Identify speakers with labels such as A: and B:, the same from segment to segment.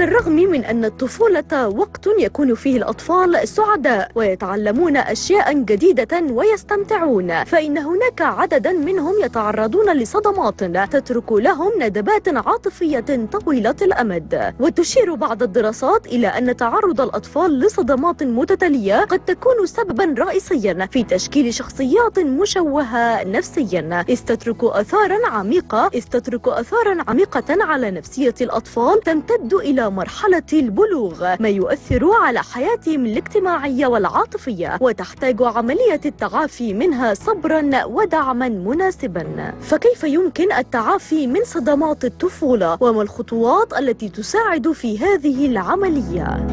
A: بالرغم من أن الطفولة وقت يكون فيه الأطفال سعداء ويتعلمون أشياء جديدة ويستمتعون فإن هناك عددا منهم يتعرضون لصدمات تترك لهم ندبات عاطفية طويلة الأمد وتشير بعض الدراسات إلى أن تعرض الأطفال لصدمات متتالية قد تكون سببا رئيسيا في تشكيل شخصيات مشوهة نفسيا إذ تترك أثارا عميقة إذ تترك أثارا عميقة على نفسية الأطفال تمتد إلى مرحلة البلوغ ما يؤثر على حياتهم الاجتماعية والعاطفية وتحتاج عملية التعافي منها صبرا ودعما مناسبا فكيف يمكن التعافي من صدمات الطفولة وما الخطوات التي تساعد في هذه العملية؟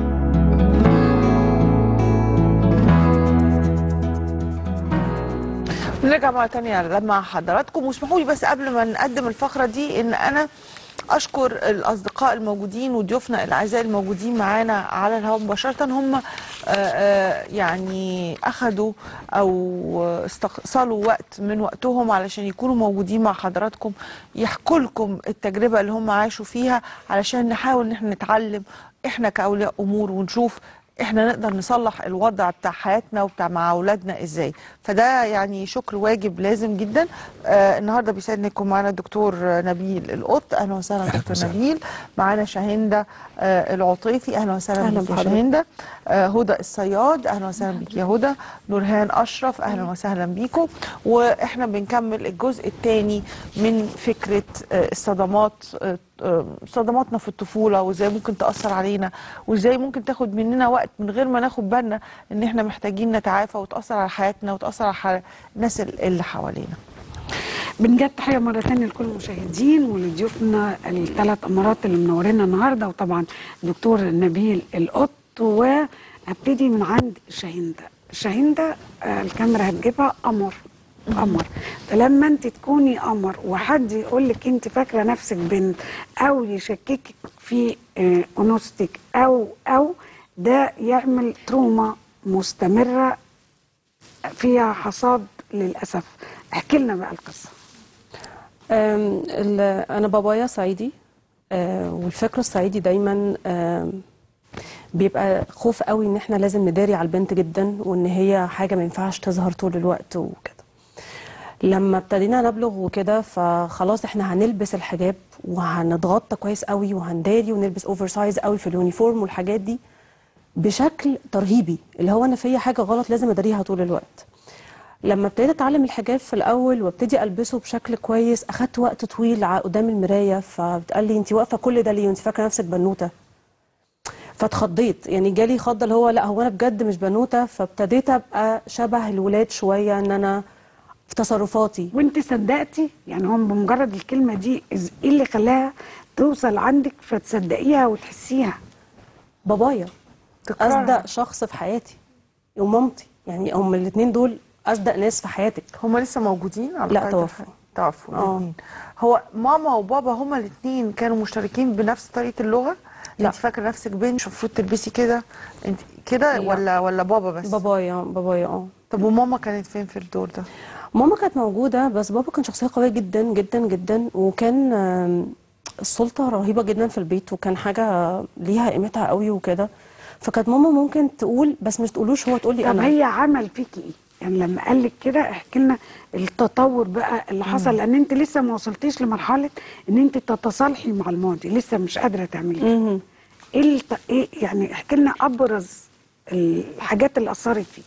B: نرجع مرة تانية مع حضراتكم واسمحوا لي بس قبل ما نقدم الفقرة دي ان انا اشكر الاصدقاء الموجودين وضيوفنا الاعزاء الموجودين معانا على الهواء مباشرة هم آه، آه، يعني اخذوا او استقصلوا وقت من وقتهم علشان يكونوا موجودين مع حضراتكم يحكوا لكم التجربة اللي هم عاشوا فيها علشان نحاول ان احنا نتعلم احنا كاولياء امور ونشوف احنا نقدر نصلح الوضع بتاع حياتنا وبتاع مع اولادنا ازاي فده يعني شكر واجب لازم جدا آه النهارده بيسعدنا يكون معانا الدكتور نبيل القط اهلا وسهلا دكتور نبيل معانا شاهنده آه العطيفي اهلا وسهلا
C: أهلا
B: بك يا
C: بحضرتك.
B: شاهنده آه هدى الصياد اهلا وسهلا بك يا هدى نورهان اشرف اهلا وسهلا بيكم واحنا بنكمل الجزء الثاني من فكره آه الصدمات آه آه، صدماتنا في الطفوله وازاي ممكن تاثر علينا وازاي ممكن تاخد مننا وقت من غير ما ناخد بالنا ان احنا محتاجين نتعافى وتاثر على حياتنا وتاثر على ح- الناس اللي حوالينا
C: بنجد تحيه مره ثانيه لكل المشاهدين ولضيوفنا الثلاث امارات اللي منورينا النهارده وطبعا دكتور نبيل القط وهبتدي من عند شاهنده شاهنده آه، الكاميرا هتجيبها قمر قمر فلما انت تكوني قمر وحد يقول لك انت فاكره نفسك بنت او يشككك في آه، انوثتك او او ده يعمل تروما مستمره فيها حصاد للاسف احكي لنا بقى القصه
D: أم، ال- أنا بابايا صعيدي أه، والفكر الصعيدي دايما أم، بيبقى خوف قوي إن إحنا لازم نداري على البنت جدا وإن هي حاجة ما ينفعش تظهر طول الوقت وكده لما ابتدينا نبلغ وكده فخلاص إحنا هنلبس الحجاب وهنتغطى كويس قوي وهنداري ونلبس اوفر سايز قوي في اليونيفورم والحاجات دي بشكل ترهيبي اللي هو أنا فيا حاجة غلط لازم أداريها طول الوقت لما ابتديت اتعلم الحجاب في الاول وابتدي البسه بشكل كويس اخدت وقت طويل ع- قدام المرايه فبتقال لي انت واقفه كل ده ليه انت فاكره نفسك بنوته فاتخضيت يعني جالي خضه اللي هو لا هو انا بجد مش بنوته فابتديت ابقى شبه الولاد شويه ان انا في تصرفاتي
C: وانت صدقتي يعني هم بمجرد الكلمه دي إز- ايه اللي خلاها توصل عندك فتصدقيها وتحسيها
D: بابايا
B: تكرارها.
D: اصدق شخص في حياتي ومامتي يعني هم الاثنين دول اصدق ناس في حياتك
B: هما لسه موجودين على
D: لا،
B: قيد
D: توفوا.
B: الحياة؟ توفوا
D: آه.
B: الاثنين هو ماما وبابا هما الاثنين كانوا مشتركين بنفس طريقه اللغه
D: لا.
B: انت فاكره نفسك بنت مش المفروض تلبسي كده انت كده
D: لا.
B: ولا ولا بابا بس
D: بابايا بابايا اه
B: طب وماما كانت فين في الدور ده
D: ماما كانت موجودة بس بابا كان شخصية قوية جدا جدا جدا وكان آم، السلطة رهيبة جدا في البيت وكان حاجة ليها قيمتها قوي وكده فكانت ماما ممكن تقول بس مش تقولوش هو تقول لي
C: طب
D: انا
C: هي عمل فيكي ايه يعني لما قال لك كده احكي لنا التطور بقى اللي حصل لان انت لسه ما وصلتيش لمرحله ان انت تتصالحي مع الماضي لسه مش قادره تعملي كده
D: مهم.
C: ايه الت... ايه يعني احكي لنا ابرز الحاجات اللي اثرت فيكي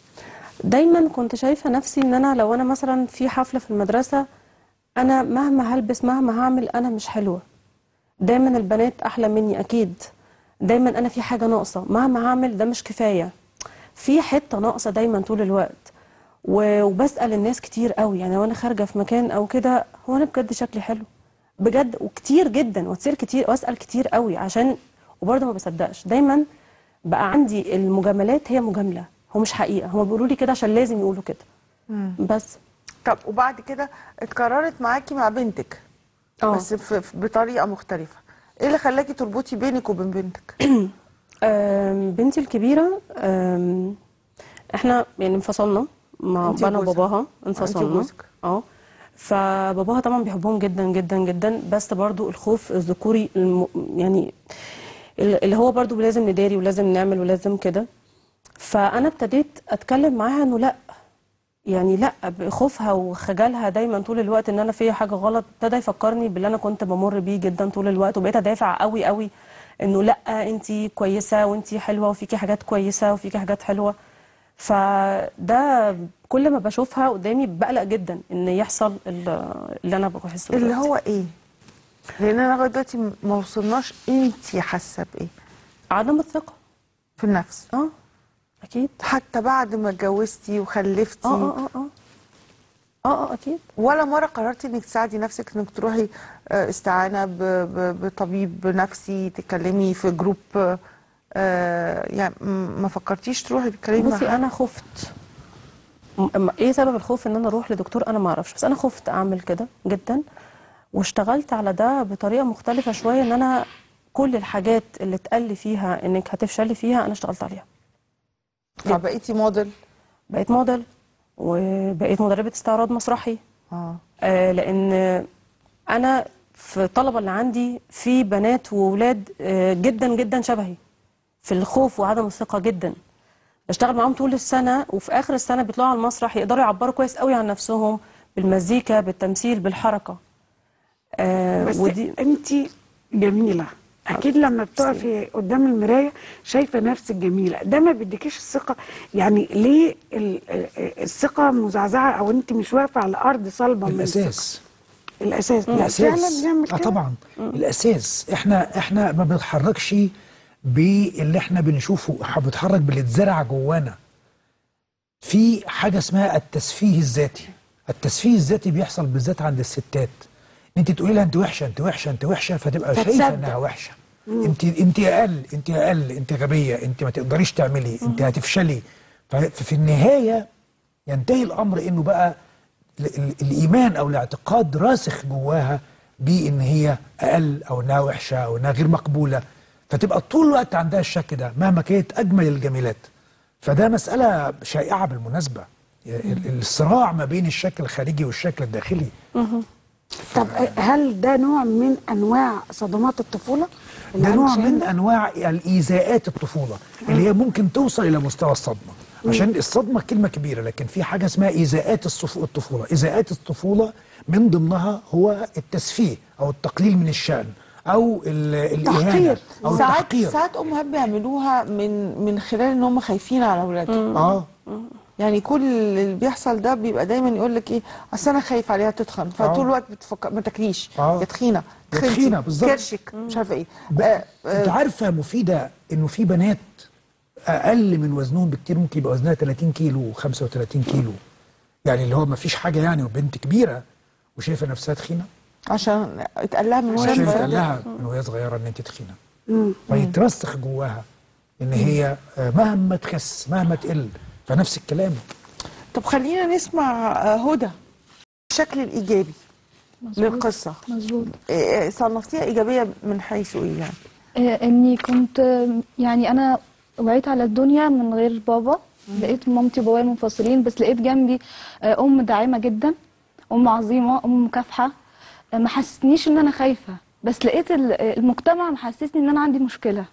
D: دايما كنت شايفة نفسي ان انا لو انا مثلا في حفلة في المدرسة انا مهما هلبس مهما هعمل انا مش حلوة دايما البنات احلى مني اكيد دايما انا في حاجة ناقصة مهما هعمل ده مش كفاية في حتة ناقصة دايما طول الوقت و- وبسأل الناس كتير قوي يعني وانا خارجة في مكان او كده هو انا بجد شكلي حلو بجد وكتير جدا وتصير كتير واسأل كتير قوي عشان وبرضه ما بصدقش دايما بقى عندي المجاملات هي مجاملة هو مش حقيقة هم بيقولوا لي كده عشان لازم يقولوا كده بس
B: طب وبعد كده اتكررت معاكي مع بنتك
D: اه
B: بس في في- بطريقه مختلفه ايه اللي خلاكي تربطي بينك وبين بنتك
D: آم، بنتي الكبيرة آم، احنا يعني انفصلنا مع
B: انتي
D: انا
B: وجوزك.
D: وباباها
B: انتي
D: انفصلنا
B: وجوزك.
D: اه فباباها طبعا بيحبهم جدا جدا جدا بس برضو الخوف الذكوري الم... يعني اللي هو برضو لازم نداري ولازم نعمل ولازم كده فانا ابتديت اتكلم معاها انه لا يعني لا بخوفها وخجلها دايما طول الوقت ان انا فيا حاجه غلط ابتدى يفكرني باللي انا كنت بمر بيه جدا طول الوقت وبقيت ادافع قوي قوي انه لا انت كويسه وانت حلوه وفيكي حاجات كويسه وفيكي حاجات حلوه فده كل ما بشوفها قدامي بقلق جدا ان يحصل ال- اللي انا بحسه
B: اللي
D: دلوقتي.
B: هو ايه لان انا لغايه دلوقتي ما وصلناش انت حاسه بايه
D: عدم الثقه
B: في النفس
D: اه اكيد
B: حتى بعد ما اتجوزتي وخلفتي
D: اه اه اه اه اه اه اكيد
B: ولا مره قررتي انك تساعدي نفسك انك تروحي آه، استعانه ب- ب- بطبيب نفسي تتكلمي في جروب آه، يعني م- ما فكرتيش تروحي تتكلمي مع
D: بصي
B: حد؟
D: انا خفت م- م- ايه سبب الخوف ان انا اروح لدكتور انا ما اعرفش بس انا خفت اعمل كده جدا واشتغلت على ده بطريقه مختلفه شويه ان انا كل الحاجات اللي اتقال لي فيها انك هتفشلي فيها انا اشتغلت عليها
B: فبقيتي موديل
D: بقيت موديل وبقيت مدربه استعراض مسرحي
B: اه
D: آه، لان انا في الطلبه اللي عندي في بنات وولاد آه، جدا جدا شبهي في الخوف وعدم الثقه جدا بشتغل معاهم طول السنه وفي اخر السنه بيطلعوا على المسرح يقدروا يعبروا كويس قوي عن نفسهم بالمزيكا بالتمثيل بالحركه آه
C: بس
D: ودي
C: انت جميله اكيد لما بتقفي قدام المرايه شايفه نفسك جميله ده ما بيديكيش الثقه يعني ليه ال- ال- الثقه مزعزعه او انت مش واقفه على ارض صلبه من الثقة؟
E: الاساس
C: الاساس لا فعلا
E: الاساس
C: بنعمل
E: اه
C: كده
E: طبعا الاساس احنا احنا ما بنتحركش باللي احنا بنشوفه احنا بنتحرك باللي اتزرع جوانا في حاجه اسمها التسفيه الذاتي التسفيه الذاتي بيحصل بالذات عند الستات انت تقولي لها انت وحشه انت وحشه انت وحشه فتبقى شايفه
C: فتصدق.
E: انها وحشه انت انت اقل انت اقل انت غبيه انت ما تقدريش تعملي انت هتفشلي ف- ففي النهايه ينتهي الامر انه بقى ال- ال- الايمان او الاعتقاد راسخ جواها بان هي اقل او انها وحشه او انها غير مقبوله فتبقى طول الوقت عندها الشك ده مهما كانت اجمل الجميلات فده مساله شائعه بالمناسبه ال- الصراع ما بين الشكل الخارجي والشكل الداخلي
C: طب هل ده نوع من انواع صدمات الطفوله اللي
E: ده
C: عند
E: نوع من
C: شاهندة؟
E: انواع الايذاءات الطفوله اللي هي ممكن توصل الى مستوى الصدمه عشان الصدمه كلمه كبيره لكن في حاجه اسمها ايذاءات الصف- الطفوله ايذاءات الطفوله من ضمنها هو التسفيه او التقليل من الشان او ال- الاهانه
C: تحقير.
E: او
B: ساعات
E: التحقير
B: ساعات امهات بيعملوا من من خلال ان هم خايفين على اولادهم
E: اه
B: يعني كل اللي بيحصل ده بيبقى دايما يقول لك ايه اصل انا خايف عليها تتخن فطول الوقت بتفكر ما تاكليش
E: آه.
B: يا تخينه
E: يا
B: تخنتي،
E: تخينة، بالظبط.
B: كرشك مش عارفه ايه
E: ب-
B: آه،
E: انت عارفه مفيده انه في بنات اقل من وزنهم بكتير ممكن يبقى وزنها 30 كيلو و35 كيلو يعني اللي هو ما فيش حاجه يعني وبنت كبيره وشايفه نفسها تخينه
B: عشان اتقال لها من
E: عشان
B: وهي
E: يتقال
B: صغيرة.
E: لها من وهي صغيره ان انت تخينه فيترسخ جواها ان هي آه، مهما تخس مهما تقل فنفس الكلام
B: طب خلينا نسمع آه، هدى الشكل الايجابي للقصه
F: مظبوط
B: إيه، صنفتيها ايجابيه من حيث ايه يعني
F: آه، اني كنت آه، يعني انا وعيت على الدنيا من غير بابا لقيت مامتي وبابايا منفصلين بس لقيت جنبي آه، ام داعمه جدا ام عظيمه ام مكافحه آه، ما حسسنيش ان انا خايفه بس لقيت ال- آه، المجتمع محسسني ان انا عندي مشكله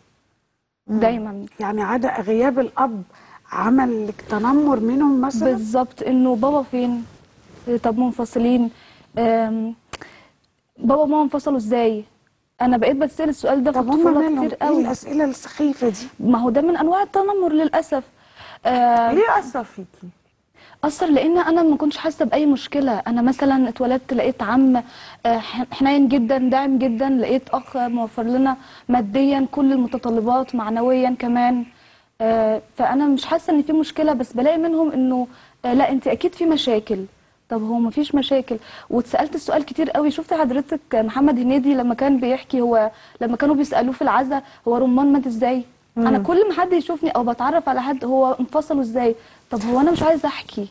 F: دايما
C: يعني عدا غياب الاب عمل لك تنمر منهم مثلا
F: بالظبط انه بابا فين آه، طب منفصلين آم، بابا وماما انفصلوا ازاي انا بقيت بتسال السؤال ده في
C: طب هم
F: الطفوله
C: مالهم
F: كتير
C: ايه
F: قوي
C: الاسئله السخيفه دي
F: ما هو ده من انواع التنمر للاسف آه
B: ليه اثر فيكي
F: اثر لان انا ما كنتش حاسه باي مشكله انا مثلا اتولدت لقيت عم آه، ح- حنين جدا داعم جدا لقيت اخ موفر لنا ماديا كل المتطلبات معنويا كمان آه، فانا مش حاسه ان في مشكله بس بلاقي منهم انه آه، لا انت اكيد في مشاكل طب هو ما فيش مشاكل واتسالت السؤال كتير قوي شفت حضرتك محمد هنيدي لما كان بيحكي هو لما كانوا بيسالوه في العزا هو رمان مات ازاي انا كل ما حد يشوفني او بتعرف على حد هو انفصلوا ازاي طب هو انا مش عايزه احكي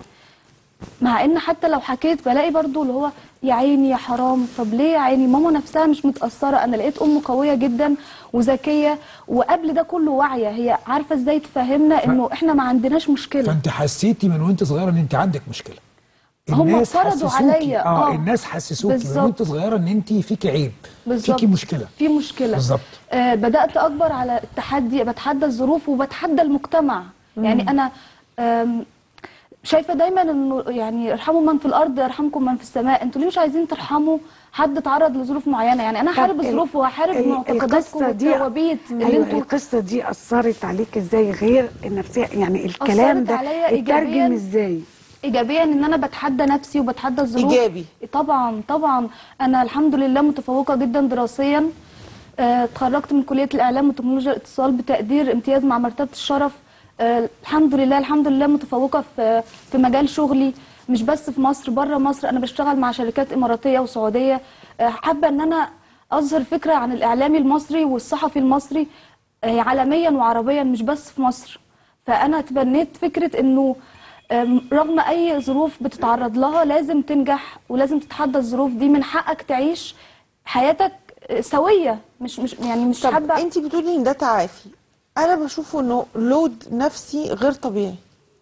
F: مع ان حتى لو حكيت بلاقي برضو اللي هو يا عيني يا حرام طب ليه يا عيني ماما نفسها مش متأثرة انا لقيت ام قوية جدا وذكية وقبل ده كله واعية هي عارفة ازاي تفهمنا انه احنا ما عندناش مشكلة
E: فانت حسيتي من وانت صغيره ان انت عندك مشكله
F: هم
E: الناس
F: فرضوا
E: حسسوكي-
F: عليا،
E: اه
F: آه.
E: الناس حسسوكي من
F: بالظبط.
E: وانت صغيره ان انت فيكي عيب
F: بالظبط
E: فيكي مشكله
F: في مشكله
E: بالظبط.
F: آه بدات اكبر على التحدي بتحدى الظروف وبتحدى المجتمع يعني انا آم، شايفه دايما انه يعني ارحموا من في الارض يرحمكم من في السماء انتوا ليه مش عايزين ترحموا حد تعرض لظروف معينه يعني انا هحارب
C: طب ال-
F: الظروف وهحارب
C: ال-
F: معتقداتكم
C: القصة دي-
F: والثوابيت اللي
C: ايوه
F: انتوا
C: القصه دي اثرت عليك ازاي غير النفسيه يعني الكلام
F: أثرت
C: ده
F: عليا
C: اترجم
F: إيجابياً.
C: ازاي
F: ايجابيا ان انا بتحدى نفسي وبتحدى الظروف
B: إيجابي.
F: طبعا طبعا انا الحمد لله متفوقه جدا دراسيا آه، اتخرجت من كليه الاعلام وتكنولوجيا الاتصال بتقدير امتياز مع مرتبه الشرف آه، الحمد لله الحمد لله متفوقه في في مجال شغلي مش بس في مصر بره مصر انا بشتغل مع شركات اماراتيه وسعوديه آه، حابه ان انا اظهر فكره عن الاعلامي المصري والصحفي المصري آه، عالميا وعربيا مش بس في مصر فانا تبنيت فكره انه أم، رغم اي ظروف بتتعرض لها لازم تنجح ولازم تتحدى الظروف دي من حقك تعيش حياتك أه، سويه مش مش يعني مش
B: طب
F: حابه
B: انت بتقولي ان ده تعافي انا بشوفه انه لود نفسي غير طبيعي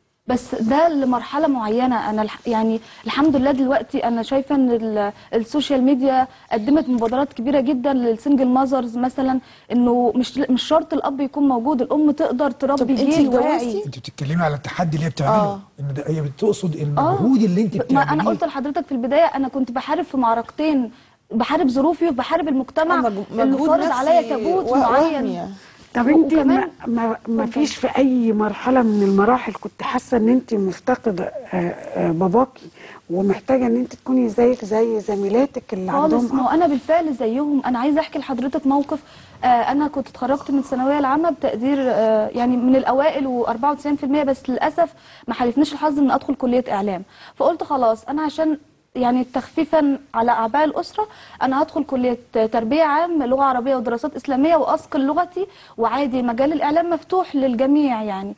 F: بس ده لمرحله معينه انا الح- يعني الحمد لله دلوقتي انا شايفه ان ال- السوشيال ميديا قدمت مبادرات كبيره جدا للسنجل ماذرز مثلا انه مش مش شرط الاب يكون موجود الام تقدر
B: طب
F: تربي
B: انتي
F: جيل
B: اتجوزتي؟
F: واعي
E: انت بتتكلمي على التحدي اللي هي بتعمله
B: آه.
E: ان ده هي بتقصد المجهود اللي انت
F: ما
E: بتعمليه
F: انا قلت لحضرتك في البدايه انا كنت بحارب في معركتين بحارب ظروفي وبحارب المجتمع
B: آه، مج-
F: اللي
B: مجهود
F: فارض
B: نفسي
F: عليا كابوت
B: و-
F: معين
B: وهمي يعني.
C: طب انت ما,
F: وكمان-
C: ما, ما فيش في اي مرحله من المراحل كنت حاسه ان انت مفتقده آه، آه، باباكي ومحتاجه ان انت تكوني زيك زي زميلاتك اللي
F: خالص ما
C: عندهم
F: هو انا بالفعل زيهم انا عايزه احكي لحضرتك موقف آه انا كنت اتخرجت من الثانويه العامه بتقدير آه يعني من الاوائل و94% بس للاسف ما حالفنيش الحظ ان ادخل كليه اعلام فقلت خلاص انا عشان يعني تخفيفا على اعباء الاسره انا هدخل كليه تربيه عام لغه عربيه ودراسات اسلاميه واثقل لغتي وعادي مجال الاعلام مفتوح للجميع يعني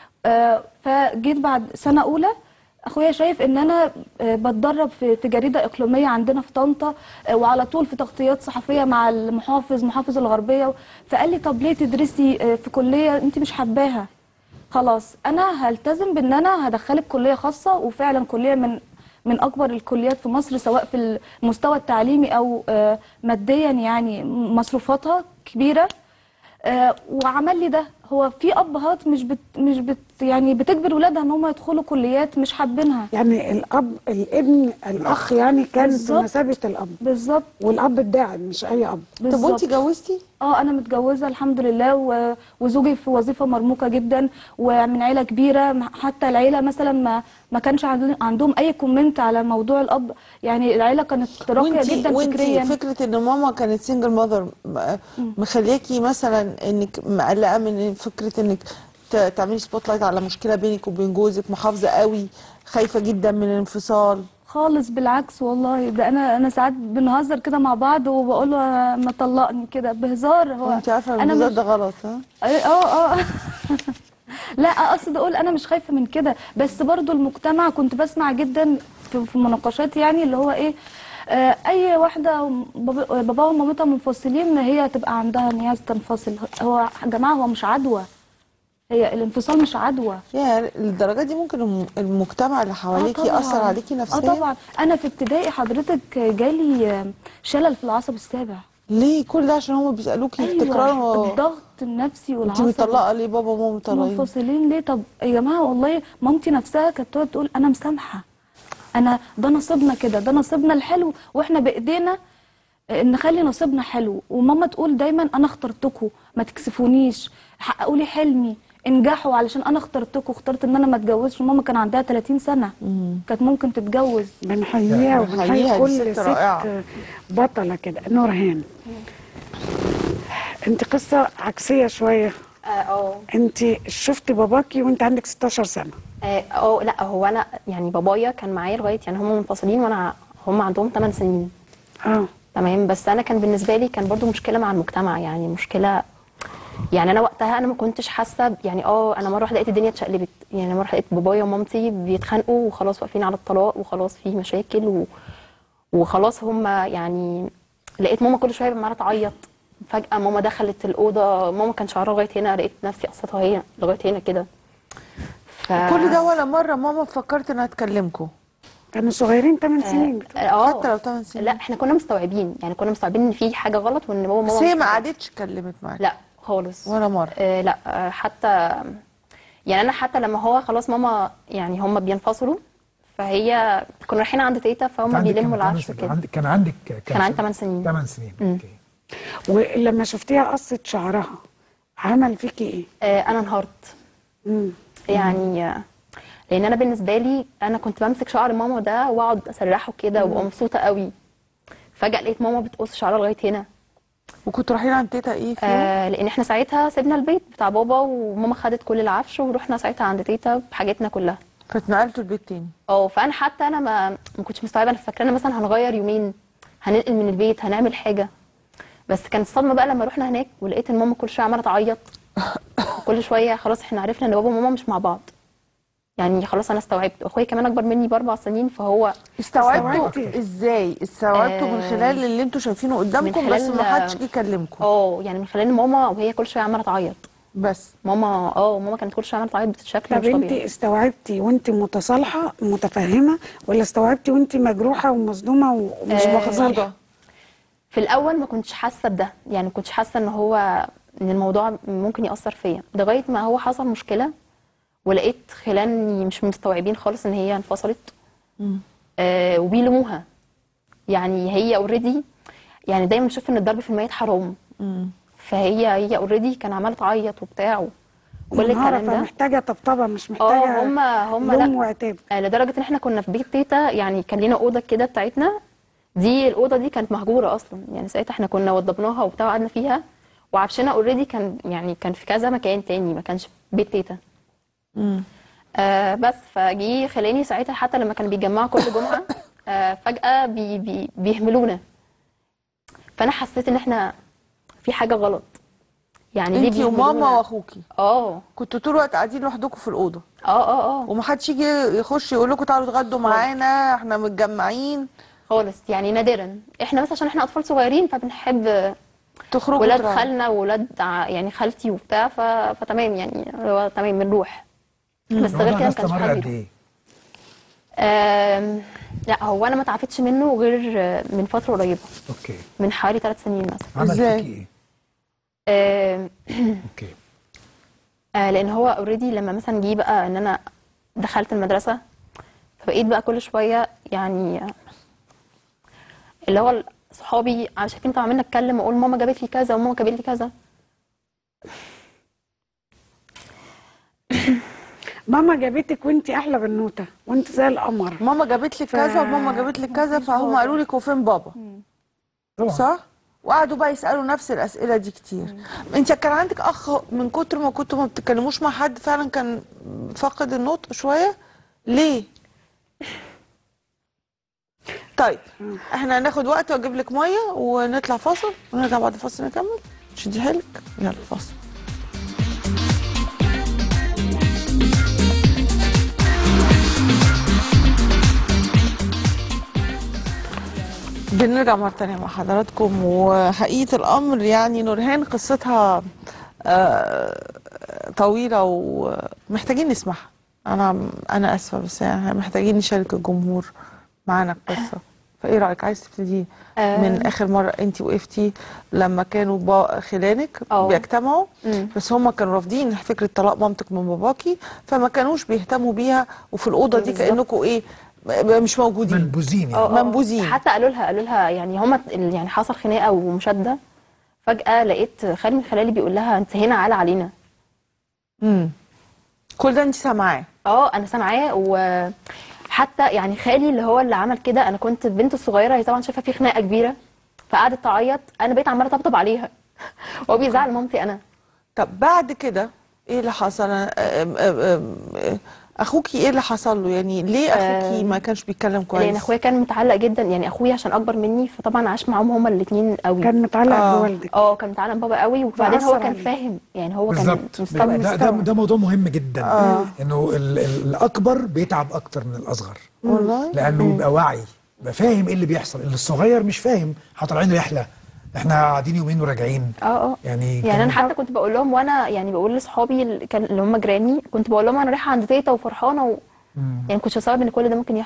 F: آه، فجيت بعد سنه اولى اخويا شايف ان انا آه، بتدرب في في جريده اقليميه عندنا في طنطا آه، وعلى طول في تغطيات صحفيه مع المحافظ محافظ الغربيه فقال لي طب ليه تدرسي آه، في كليه انت مش حباها خلاص انا هلتزم بان انا هدخلك كليه خاصه وفعلا كليه من من اكبر الكليات في مصر سواء في المستوى التعليمي او آه، ماديا يعني مصروفاتها كبيره آه، وعمل لي ده هو في ابهات مش بت مش بت يعني بتجبر ولادها ان هم يدخلوا كليات مش حابينها
C: يعني الاب الابن الاخ يعني كان في
F: بالظبط.
C: مثابه الاب
F: بالظبط
C: والاب الداعم مش اي اب
B: طب وانت
F: بالظبط
B: جوزتي
F: اه انا متجوزه الحمد لله و... وزوجي في وظيفه مرموقه جدا ومن عيله كبيره م- حتى العيله مثلا ما ما كانش عند- عندهم اي كومنت على موضوع الاب يعني العيله كانت راقيه
B: وانتي
F: جدا
B: وانتي
F: فكريا
B: فكره ان ماما كانت سنجل ماذر مخلياكي مثلا انك مقلقه من فكره انك ت- تعملي سبوت لايت على مشكله بينك وبين جوزك محافظه قوي خايفه جدا من الانفصال
F: خالص بالعكس والله ده انا انا ساعات بنهزر كده مع بعض وبقول له ما طلقني كده بهزار هو
B: وانت عارفه ان
F: انا
B: الهزار
F: مش
B: ده غلط ها
F: اه اه لا اقصد اقول انا مش خايفه من كده بس برضو المجتمع كنت بسمع جدا في, في مناقشات يعني اللي هو ايه آه اي واحده بابا باباها ومامتها منفصلين هي تبقى عندها ان هي تنفصل هو يا جماعه هو مش عدوى هي الانفصال مش عدوى
B: يا الدرجه دي ممكن الم- المجتمع اللي حواليكي
F: طبعاً.
B: ياثر عليكي نفسيا
F: اه طبعا انا في ابتدائي حضرتك جالي آه، شلل في العصب السابع
B: ليه كل ده عشان هم بيسالوكي تكرار
F: الضغط النفسي
B: انت
F: والعصبي
B: مطلقه ليه بابا وماما مطلقين
F: منفصلين ليه طب يا جماعه والله مامتي نفسها كانت تقعد تقول انا مسامحه انا ده نصيبنا كده ده نصيبنا الحلو واحنا بايدينا آه، نخلي نصيبنا حلو وماما تقول دايما انا اخترتكم ما تكسفونيش حققوا لي حلمي انجحوا علشان انا اخترتكم اخترت ان انا ما اتجوزش ماما كان عندها 30 سنه كانت ممكن تتجوز
C: بنحييها
B: بنحييها،
C: وبنحيي
B: دي
C: كل
B: ست
C: ست
B: رائعة.
C: بطله كده نورهان انت قصه عكسيه شويه
G: اه اه
C: انت شفتي باباكي وانت عندك 16 سنه
G: اه آه، لا هو انا يعني بابايا كان معايا لغايه يعني هم منفصلين وانا هم عندهم 8 سنين
C: اه
G: تمام بس انا كان بالنسبه لي كان برضو مشكله مع المجتمع يعني مشكله يعني انا وقتها انا ما كنتش حاسه ب- يعني اه انا مره واحده لقيت الدنيا اتشقلبت يعني أنا مره واحدة لقيت بابايا ومامتي بيتخانقوا وخلاص واقفين على الطلاق وخلاص في مشاكل و... وخلاص هم يعني لقيت ماما كل شويه عماله تعيط فجاه ماما دخلت الاوضه ماما كان شعرها لغايه هنا لقيت نفسي قصتها هي لغايه هنا كده ف...
B: كل ده ولا مره ماما فكرت انها تكلمكم
C: كانوا صغيرين 8 سنين
G: اه
B: حتى لو 8 سنين
G: لا احنا كنا مستوعبين يعني كنا مستوعبين ان في حاجه غلط وان بابا
B: بس
G: وماما
B: هي
G: مش
B: ما
G: طبيعي.
B: قعدتش اتكلمت معاك
G: لا خالص
B: ولا مره
G: آه لا آه حتى يعني انا حتى لما هو خلاص ماما يعني هم بينفصلوا فهي كنا رايحين عند تيتا فهم
E: عندك
G: بيلموا
E: كام- كام
G: العفش
E: سنة؟
G: وكده
E: عندك كان عندك كام
G: كان عندي
E: سنة؟
G: 8 سنين
E: 8 سنين
G: مم.
E: اوكي
C: ولما شفتيها قصت شعرها عمل فيكي ايه؟
G: آه انا انهارت
C: مم.
G: يعني آه، لان انا بالنسبه لي انا كنت بمسك شعر ماما ده واقعد اسرحه كده وابقى مبسوطه قوي فجاه لقيت ماما بتقص شعرها لغايه هنا
B: وكنتوا رايحين عند تيتا ايه فيهم؟
G: آه لان احنا ساعتها سيبنا البيت بتاع بابا وماما خدت كل العفش ورحنا ساعتها عند تيتا بحاجتنا كلها
B: فاتنقلتوا البيت تاني
G: اه فانا حتى انا ما ما كنتش مستوعبه انا فاكره مثلا هنغير يومين هننقل من البيت هنعمل حاجه بس كانت الصدمه بقى لما رحنا هناك ولقيت ان ماما كل شويه عماله تعيط كل شويه خلاص احنا عرفنا ان بابا وماما مش مع بعض يعني خلاص انا استوعبت واخويا كمان اكبر مني باربع سنين فهو
B: استوعبتوا
C: استوعبتي.
B: ازاي استوعبتوا من
G: آه،
B: خلال اللي انتوا شايفينه قدامكم
G: من
B: بس
G: خلال-
B: ما حدش جه يكلمكم
G: اه يعني من خلال إن ماما وهي كل شويه عماله تعيط
B: بس
G: ماما اه ماما كانت كل شويه عماله تعيط بشكل
C: طب
G: مش
C: انت
G: طبيعي
C: استوعبتي وانت متصالحه متفهمه ولا استوعبتي وانت مجروحه ومصدومه ومش
G: آه،
C: متصالحه؟
G: في الاول ما كنتش حاسه بده يعني ما كنتش حاسه ان هو ان الموضوع ممكن ياثر فيا لغايه ما هو حصل مشكله ولقيت خلاني مش مستوعبين خالص ان هي انفصلت آه وبيلوموها يعني هي اوريدي يعني دايما بشوف ان الضرب في الميت حرام فهي هي اوريدي كان عماله تعيط وبتاع وكل
C: منهارة
G: الكلام ده
C: فمحتاجه طبطبه مش محتاجه
G: اه هم هم
C: لوم
G: لا
C: وعتاب
G: آه، لدرجه ان احنا كنا في بيت تيتا يعني كان لينا اوضه كده بتاعتنا دي الاوضه دي كانت مهجوره اصلا يعني ساعتها احنا كنا وضبناها وبتاع وقعدنا فيها وعفشنا اوريدي كان يعني كان في كذا مكان تاني ما كانش في بيت تيتا آه بس فجي خلاني ساعتها حتى لما كانوا بيتجمعوا كل جمعه آه فجاه بي بي بيهملونا فانا حسيت ان احنا في حاجه غلط يعني ليه
B: انتي وماما
G: بيهملونا؟
B: واخوكي
G: اه
B: كنتوا طول الوقت قاعدين لوحدكم في الاوضه
G: اه اه اه
B: ومحدش يجي يخش يقول لكم تعالوا اتغدوا معانا احنا متجمعين
G: خالص يعني نادرا احنا بس عشان احنا اطفال صغيرين فبنحب
B: تخرجوا
G: ولاد
B: تروحوا.
G: خالنا وولاد ع- يعني خالتي وبتاع ف... فتمام يعني هو تمام بنروح بس غير
E: الموضوع
G: كده
E: ده
G: ما كانش
E: استمر
G: حد
E: قد ايه؟
G: آم، لا هو انا ما تعافتش منه غير آه، من فتره قريبه
E: اوكي
G: من حوالي ثلاث سنين مثلا
E: عمل
B: إزاي؟
E: فيكي ايه؟
G: آم،
E: اوكي
G: آه، لان هو اوريدي لما مثلا جه بقى ان انا دخلت المدرسه فبقيت بقى كل شويه يعني آه، اللي هو صحابي عم شايفين طبعا عمالة اتكلم واقول ماما جابت لي كذا وماما جابت لي كذا
C: ماما جابتك وانت احلى بنوته وانت زي القمر
B: ماما جابت لك
C: ف-
B: كذا وماما جابت لك كذا فهم قالوا لك وفين بابا
E: طبعا
B: صح وقعدوا بقى يسالوا نفس الاسئله دي كتير انت كان عندك اخ من كتر ما كنتوا ما بتتكلموش مع حد فعلا كان فاقد النطق شويه ليه طيب احنا هناخد وقت واجيب لك ميه ونطلع فاصل ونرجع بعد الفاصل نكمل شدي حيلك يلا فاصل بنرجع مرة تانية مع حضراتكم وحقيقة الأمر يعني نورهان قصتها آه، طويلة ومحتاجين نسمعها أنا أنا آسفة بس يعني محتاجين نشارك الجمهور معانا القصة فإيه رأيك عايز تبتدي من آخر مرة أنت وقفتي لما كانوا با- خلانك
G: أه.
B: بيجتمعوا
G: مم.
B: بس هم كانوا رافضين فكرة طلاق مامتك من باباكي فما كانوش بيهتموا بيها وفي الأوضة دي
G: بالظبط.
B: كأنكم إيه م- مش موجودين
E: منبوذين
G: اه
E: يعني
G: اه
B: منبوذين.
G: حتى قالوا لها قالوا لها يعني هما ال- يعني حصل خناقه ومشاده فجاه لقيت خالي من خلالي بيقول لها انت هنا عالة علينا
B: امم كل ده انت سامعاه
G: اه انا سامعاه وحتى يعني خالي اللي هو اللي عمل كده انا كنت البنت الصغيره هي طبعا شايفه في خناقه كبيره فقعدت تعيط انا بقيت عماله اطبطب عليها وهو بيزعل مامتي انا
B: طب بعد كده ايه اللي حصل أنا- أم- أم- أم- اخوكي ايه اللي حصل له يعني ليه اخوكي
G: آم،
B: ما كانش بيتكلم كويس
G: لان اخويا كان متعلق جدا يعني اخويا عشان اكبر مني فطبعا عاش معاهم هما الاثنين قوي
C: كان متعلق
B: آه.
C: بوالدك
G: اه كان متعلق بابا قوي وبعدين هو
C: فأثر
G: كان
C: عليه.
G: فاهم يعني هو كان
E: بالظبط
G: مستوعب
E: ده, ده ده موضوع مهم جدا
B: آه.
E: انه ال- ال- الاكبر بيتعب اكتر من الاصغر
B: والله
E: لانه يبقى واعي يبقى فاهم ايه اللي بيحصل اللي الصغير مش فاهم احنا طالعين رحله احنا قاعدين يومين وراجعين
G: اه اه
E: يعني
G: يعني
E: كان-
G: انا حتى كنت بقول لهم وانا يعني بقول لاصحابي اللي كان اللي هم جيراني كنت بقول لهم انا رايحه عند تيتا وفرحانه و... يعني كنتش مستوعب ان كل ده ممكن يحصل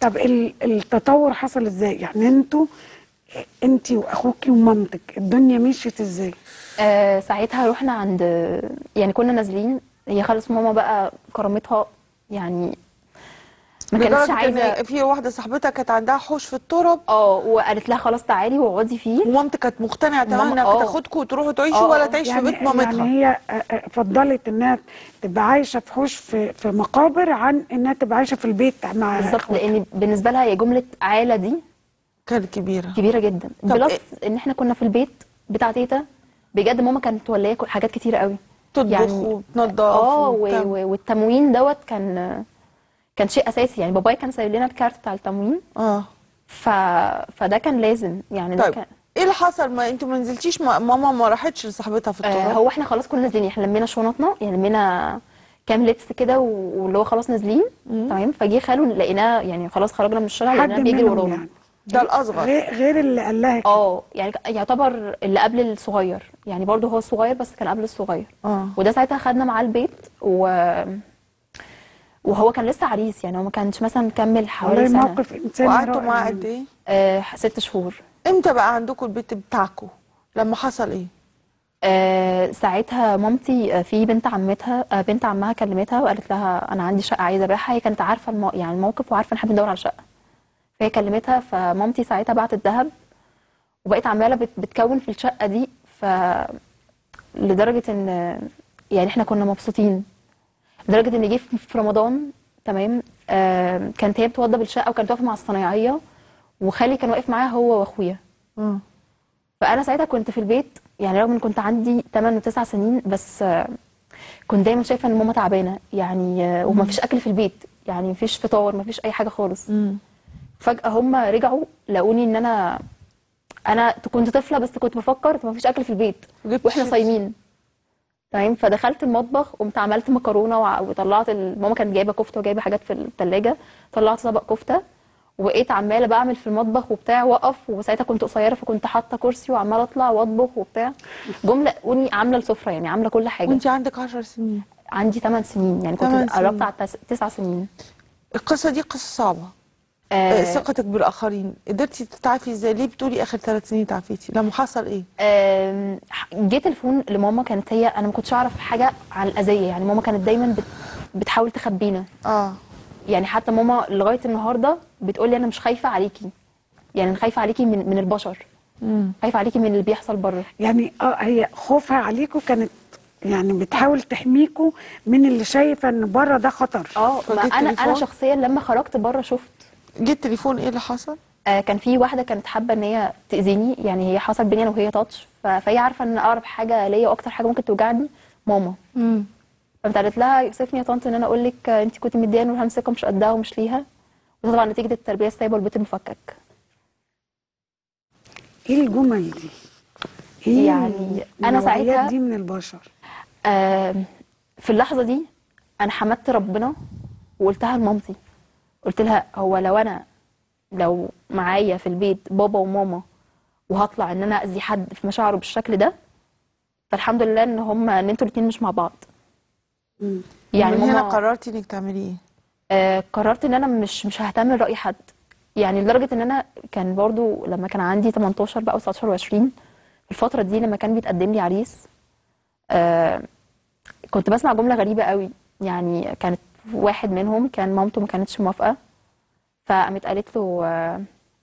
C: طب ال- التطور حصل ازاي يعني انتوا انت واخوكي ومامتك الدنيا مشيت ازاي
G: آه ساعتها رحنا عند يعني كنا نازلين هي خلاص ماما بقى كرامتها يعني ما كانتش
B: لدرجة
G: عايزه
B: إن في واحدة صاحبتها كانت عندها حوش في التراب
G: اه وقالت لها خلاص تعالي واقعدي فيه
B: ومامتك كانت مقتنعة تماما
G: ماما-
B: انها
G: آه.
B: تاخدكم وتروحوا تعيشوا
G: آه،
B: ولا
G: آه.
B: تعيش في
C: يعني
B: بيت مامتها
C: يعني هي آه، آه، فضلت انها تبقى عايشه في حوش في في مقابر عن انها تبقى عايشه في البيت مع
G: بالظبط
C: إخواتها.
G: لان بالنسبه لها هي جمله عاله دي
B: كانت كبيرة
G: كبيره جدا
B: طب
G: بلس ان احنا كنا في البيت بتاع تيتا بجد ماما كانت موليه كل- حاجات كتيره قوي
B: تطبخ
G: يعني-
B: وتنظف
G: اه و-
B: وبتعمل.
G: و- والتموين دوت كان كان شيء اساسي يعني بابايا كان سايب لنا الكارت بتاع التموين
B: اه
G: ف... فده كان لازم يعني ده
B: طيب
G: كان
B: ايه اللي حصل ما انتوا ما نزلتيش ما ماما ما راحتش لصاحبتها في
G: آه
B: التراب
G: هو احنا خلاص كنا نازلين احنا لمينا شنطنا يعني لمينا كام لبس كده و- واللي هو خلاص نازلين تمام فجه خاله لقيناه يعني خلاص خرجنا من الشارع
C: حد
G: لقيناه بيجري
C: منهم
G: ورانا
C: يعني
B: ده الاصغر
C: غير غير اللي قال لها كده.
G: اه يعني ك- يعتبر اللي قبل الصغير يعني برضه هو الصغير بس كان قبل الصغير
B: اه
G: وده ساعتها خدنا معاه البيت و وهو كان لسه عريس يعني هو ما كانش مثلا كمل حوالي
C: والله
G: سنه
C: موقف انساني
B: وقعدتوا
C: رائع
B: معاه
C: يعني.
B: قد ايه
G: آه ست شهور
B: امتى بقى عندكم البيت بتاعكم لما حصل ايه
G: آه ساعتها مامتي آه، في بنت عمتها آه بنت عمها كلمتها وقالت لها انا عندي شقه عايزه ابيعها هي كانت عارفه المو... يعني الموقف وعارفه ان احنا بندور على شقه فهي كلمتها فمامتي ساعتها بعتت ذهب وبقيت عماله بت... بتكون في الشقه دي ف لدرجه ان يعني احنا كنا مبسوطين لدرجه ان جه في في رمضان تمام آه كانت هي بتوضب الشقه وكانت واقفه مع الصنايعيه وخالي كان واقف معاها هو واخويا
B: مم.
G: فانا ساعتها كنت في البيت يعني رغم ان كنت عندي 8 و9 سنين بس آه، كنت دايما شايفه ان ماما تعبانه يعني آه، وما فيش اكل في البيت يعني ما فيش فطار ما فيش اي حاجه خالص
B: مم.
G: فجاه هم رجعوا لقوني ان انا انا كنت طفله بس كنت بفكر ما فيش اكل في البيت
B: جبت
G: واحنا
B: شيبسي.
G: صايمين تمام فدخلت المطبخ قمت عملت مكرونه وع- وطلعت ال- ماما كانت جايبه كفته وجايبه حاجات في الثلاجه طلعت طبق كفته وبقيت عماله بعمل في المطبخ وبتاع واقف وساعتها كنت قصيره فكنت حاطه كرسي وعماله اطلع واطبخ وبتاع جمله لقوني عامله السفره يعني عامله كل حاجه
B: وانت عندك 10 سنين
G: عندي 8 سنين يعني
B: تمن
G: كنت
B: سنين.
G: قربت على 9 سنين
B: القصه دي قصه صعبه
G: آه
B: آه. ثقتك بالاخرين قدرتي تتعافي ازاي ليه بتقولي اخر ثلاث سنين تعافيتي لما حصل ايه
G: آم، جه تليفون لماما كانت هي انا ما كنتش اعرف حاجه عن الاذيه يعني ماما كانت دايما بت بتحاول تخبينا
B: اه
G: يعني حتى ماما لغايه النهارده بتقول لي انا مش خايفه عليكي يعني أنا خايفه عليكي من من البشر
B: مم.
G: خايفه عليكي من اللي بيحصل بره
C: يعني اه هي خوفها عليكم كانت يعني بتحاول تحميكوا من اللي شايفه ان بره ده خطر
G: اه ما
B: فجيت
G: انا انا
B: تليفون؟
G: شخصيا لما خرجت بره شفت
B: جه التليفون ايه اللي حصل
G: آه كان في واحده كانت حابه ان هي تاذيني يعني هي حصل بيني انا وهي تاتش ف- فهي عارفه ان اقرب حاجه ليا واكتر حاجه ممكن توجعني ماما
B: مم.
G: فقمت قالت لها يوسفني يا طنط ان انا اقول لك انت كنت مدياني نورهان ثقه مش قدها ومش ليها وده طبعا نتيجه التربيه السايبه والبيت المفكك
C: ايه الجمل دي ايه
G: يعني أنا
C: النوعيات
G: ساعتها-
C: دي من البشر
G: آم، في اللحظه دي انا حمدت ربنا وقلتها لمامتي قلت لها هو لو انا لو معايا في البيت بابا وماما وهطلع ان انا اذي حد في مشاعره بالشكل ده فالحمد لله ان هم ان انتوا الاثنين مش مع بعض
C: مم.
G: يعني
B: من هنا
G: ماما
B: قررتي انك تعملي ايه
G: آه قررت ان انا مش مش ههتم لراي حد يعني لدرجه ان انا كان برضو لما كان عندي 18 بقى و19 و20 الفتره دي لما كان بيتقدم لي عريس آه كنت بسمع جمله غريبه قوي يعني كانت واحد منهم كان مامته ما كانتش موافقه فقامت قالت له آه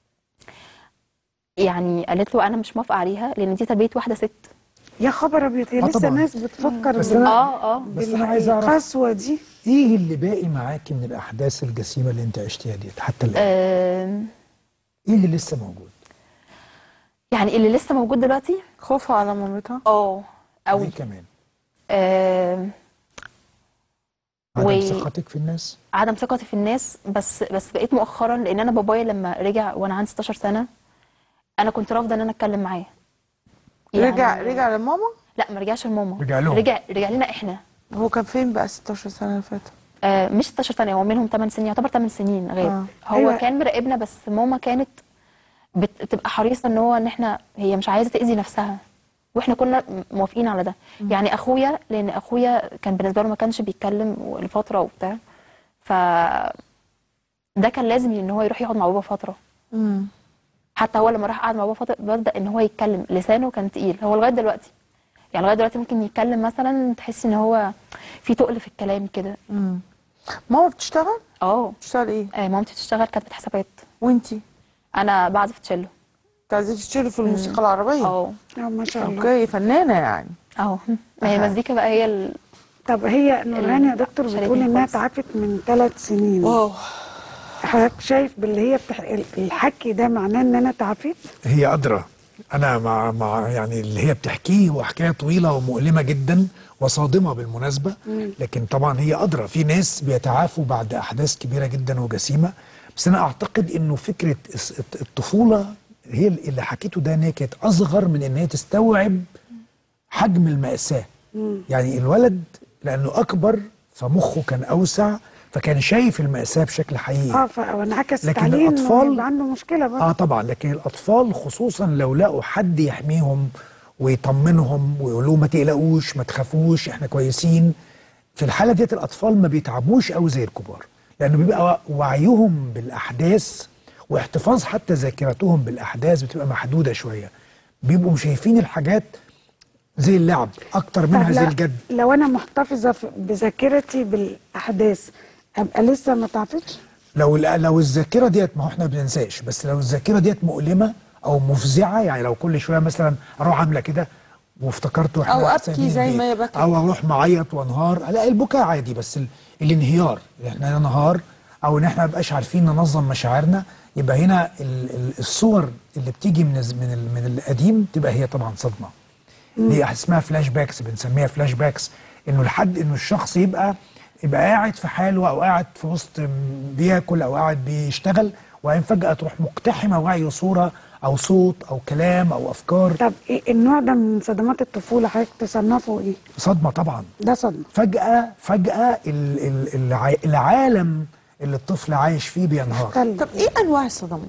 G: يعني قالت له انا مش موافقه عليها لان دي تربيه واحده ست
C: يا خبر ابيض هي
E: آه
C: لسه
E: طبعاً.
C: ناس بتفكر
E: بس
C: بال-
E: أنا-
G: اه اه
E: بس انا عايز اعرف
C: القسوه دي
E: ايه اللي باقي معاكي من الاحداث الجسيمه اللي انت عشتيها ديت حتى الان
G: آه
E: ايه اللي لسه موجود
G: يعني اللي لسه موجود دلوقتي
B: خوفها على مامتها
G: اه قوي
E: ايه كمان
G: آه
E: عدم
G: و-
E: ثقتك في الناس
G: عدم ثقتي في الناس بس بس بقيت مؤخرا لان انا بابايا لما رجع وانا عندي 16 سنه انا كنت رافضه ان انا اتكلم معاه
B: رجع رجع لماما
G: لا ما رجعش لماما
E: رجع لهم.
G: رجع رجع لنا احنا
B: هو كان فين بقى 16 سنه اللي فاتوا
G: آه مش 16 سنه هو منهم 8 سنين يعتبر 8 سنين غير
B: آه.
G: هو
C: أيوة.
G: كان مراقبنا بس ماما كانت بت- بتبقى حريصه ان هو ان احنا هي مش عايزه تاذي نفسها واحنا كنا موافقين على ده يعني اخويا لان اخويا كان بالنسبه له ما كانش بيتكلم لفتره وبتاع ف ده كان لازم ان هو يروح يقعد مع بابا فتره
B: مم.
G: حتى هو لما راح قعد مع بابا فتره بدا ان هو يتكلم لسانه كان تقيل هو لغايه دلوقتي يعني لغايه دلوقتي ممكن يتكلم مثلا تحس ان هو في تقل في الكلام كده
B: مم. ماما بتشتغل
G: اه
B: بتشتغل ايه
G: آه، مامتي بتشتغل كاتبه حسابات
B: وانتي
G: انا بعزف تشيلو
B: تعزفي تشتغلي في الموسيقى العربيه
G: اه
C: اه ما شاء الله
B: اوكي فنانه يعني
G: اه ما هي
B: أها.
G: المزيكا بقى هي ال...
C: طب هي نورهان يا دكتور
G: شالتني
C: بتقول انها
G: خالص.
C: تعافت من ثلاث سنين
B: واو
C: حضرتك شايف باللي هي بتح... الحكي ده معناه ان انا تعافيت
E: هي أدرى أنا مع مع يعني اللي هي بتحكيه وحكاية طويلة ومؤلمة جدا وصادمة بالمناسبة لكن طبعا هي أدرى في ناس بيتعافوا بعد أحداث كبيرة جدا وجسيمة بس أنا أعتقد إنه فكرة الس- الت- الطفولة هي اللي حكيته ده إن هي كانت أصغر من إن هي تستوعب حجم المأساة يعني الولد لأنه أكبر فمخه كان أوسع فكان شايف المأساة بشكل حقيقي
C: اه فانعكست
E: لكن
C: عليه انه
E: الأطفال-
C: يبقى عنده مشكله بقى
E: اه طبعا لكن الاطفال خصوصا لو لقوا حد يحميهم ويطمنهم ويقول لهم ما تقلقوش ما تخافوش احنا كويسين في الحاله ديت الاطفال ما بيتعبوش قوي زي الكبار لانه بيبقى وعيهم بالاحداث واحتفاظ حتى ذاكرتهم بالاحداث بتبقى محدوده شويه بيبقوا شايفين الحاجات زي اللعب اكتر منها
C: طب
E: زي
C: لا-
E: الجد
C: لو انا محتفظه في- بذاكرتي بالاحداث ابقى لسه ما تعافتش
E: لو لو الذاكره ديت ما هو احنا ما بننساش بس لو الذاكره ديت مؤلمه او مفزعه يعني لو كل شويه مثلا اروح عامله كده وافتكرت واحنا
B: أو أبكي
E: سايبين
B: زي
E: البيت،
B: ما هي بكت.
E: او اروح معيط وانهار لا البكاء عادي بس ال... الانهيار ان احنا ننهار او ان احنا ما نبقاش عارفين ننظم مشاعرنا يبقى هنا ال... ال- الصور اللي بتيجي من الز- من ال... من القديم تبقى هي طبعا صدمه دي اسمها فلاش باكس بنسميها فلاش باكس انه لحد انه الشخص يبقى يبقى قاعد في حاله او قاعد في وسط م- بياكل او قاعد بيشتغل وبعدين فجاه تروح مقتحمه وعيه صوره او صوت او كلام او افكار
C: طب إيه النوع ده من صدمات الطفوله حضرتك تصنفه ايه
E: صدمه طبعا
C: ده صدمه
E: فجاه فجاه ال ال الع- العالم اللي الطفل عايش فيه بينهار
C: اختل
B: طب ايه انواع الصدمات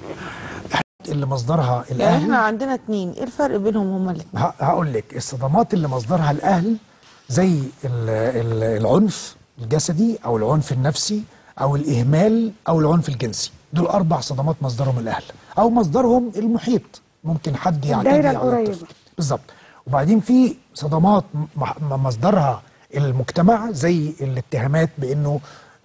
E: اللي مصدرها
B: يعني
E: الاهل
B: احنا عندنا اتنين ايه الفرق بينهم هما الاتنين
E: ه- هقول لك الصدمات اللي مصدرها الاهل زي ال- ال- العنف الجسدي او العنف النفسي او الاهمال او العنف الجنسي دول اربع صدمات مصدرهم الاهل او مصدرهم المحيط ممكن حد يعتدي
C: الدايرة
E: على
C: القريبة.
E: الطفل بالظبط وبعدين في صدمات م- م- مصدرها المجتمع زي الاتهامات بانه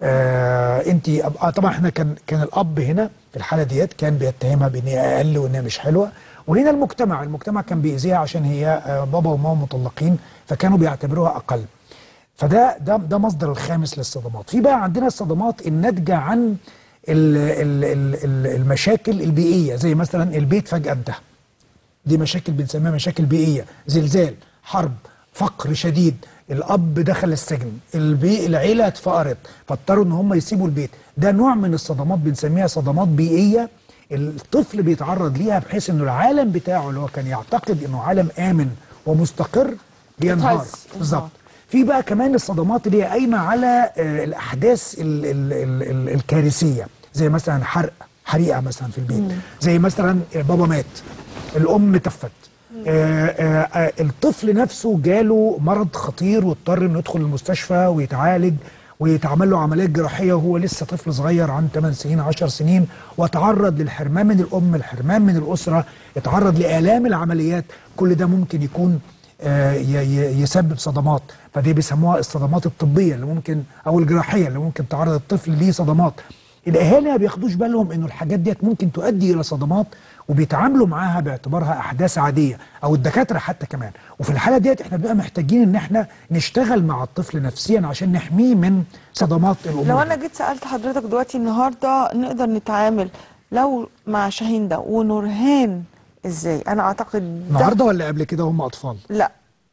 E: آه انت آه طبعا احنا كان كان الاب هنا في الحاله ديت كان بيتهمها بان هي اقل وان هي مش حلوه وهنا المجتمع المجتمع كان بيأذيها عشان هي آه بابا وماما مطلقين فكانوا بيعتبروها اقل فده ده ده مصدر الخامس للصدمات في بقى عندنا الصدمات الناتجه عن ال ال ال ال المشاكل البيئيه زي مثلا البيت فجاه انتهى دي مشاكل بنسميها مشاكل بيئيه زلزال حرب فقر شديد الاب دخل السجن البي... العيله اتفقرت فاضطروا ان هم يسيبوا البيت ده نوع من الصدمات بنسميها صدمات بيئيه الطفل بيتعرض ليها بحيث انه العالم بتاعه اللي هو كان يعتقد انه عالم امن ومستقر بينهار
B: يتهز.
E: بالظبط في بقى كمان الصدمات اللي هي قايمه على آه، الاحداث ال ال ال ال الكارثيه زي مثلا حرق حريقه مثلا في البيت زي مثلا آه، بابا مات الام تفت آه، آه، آه، الطفل نفسه جاله مرض خطير واضطر انه يدخل المستشفى ويتعالج ويتعمل له عمليات جراحيه وهو لسه طفل صغير عن 8 سنين 10 سنين وتعرض للحرمان من الام الحرمان من الاسره يتعرض لالام العمليات كل ده ممكن يكون آه، ي- ي- يسبب صدمات فدي بيسموها الصدمات الطبيه اللي ممكن او الجراحيه اللي ممكن تعرض الطفل ليه صدمات الاهالي ما بياخدوش بالهم انه الحاجات ديت ممكن تؤدي الى صدمات وبيتعاملوا معاها باعتبارها احداث عاديه او الدكاتره حتى كمان وفي الحاله ديت احنا بنبقى محتاجين ان احنا نشتغل مع الطفل نفسيا عشان نحميه من صدمات الامور
B: لو
E: دي.
B: انا جيت سالت حضرتك دلوقتي النهارده نقدر نتعامل لو مع شاهين ده ونورهان ازاي انا اعتقد ده
E: النهارده ولا قبل كده هم اطفال
B: لا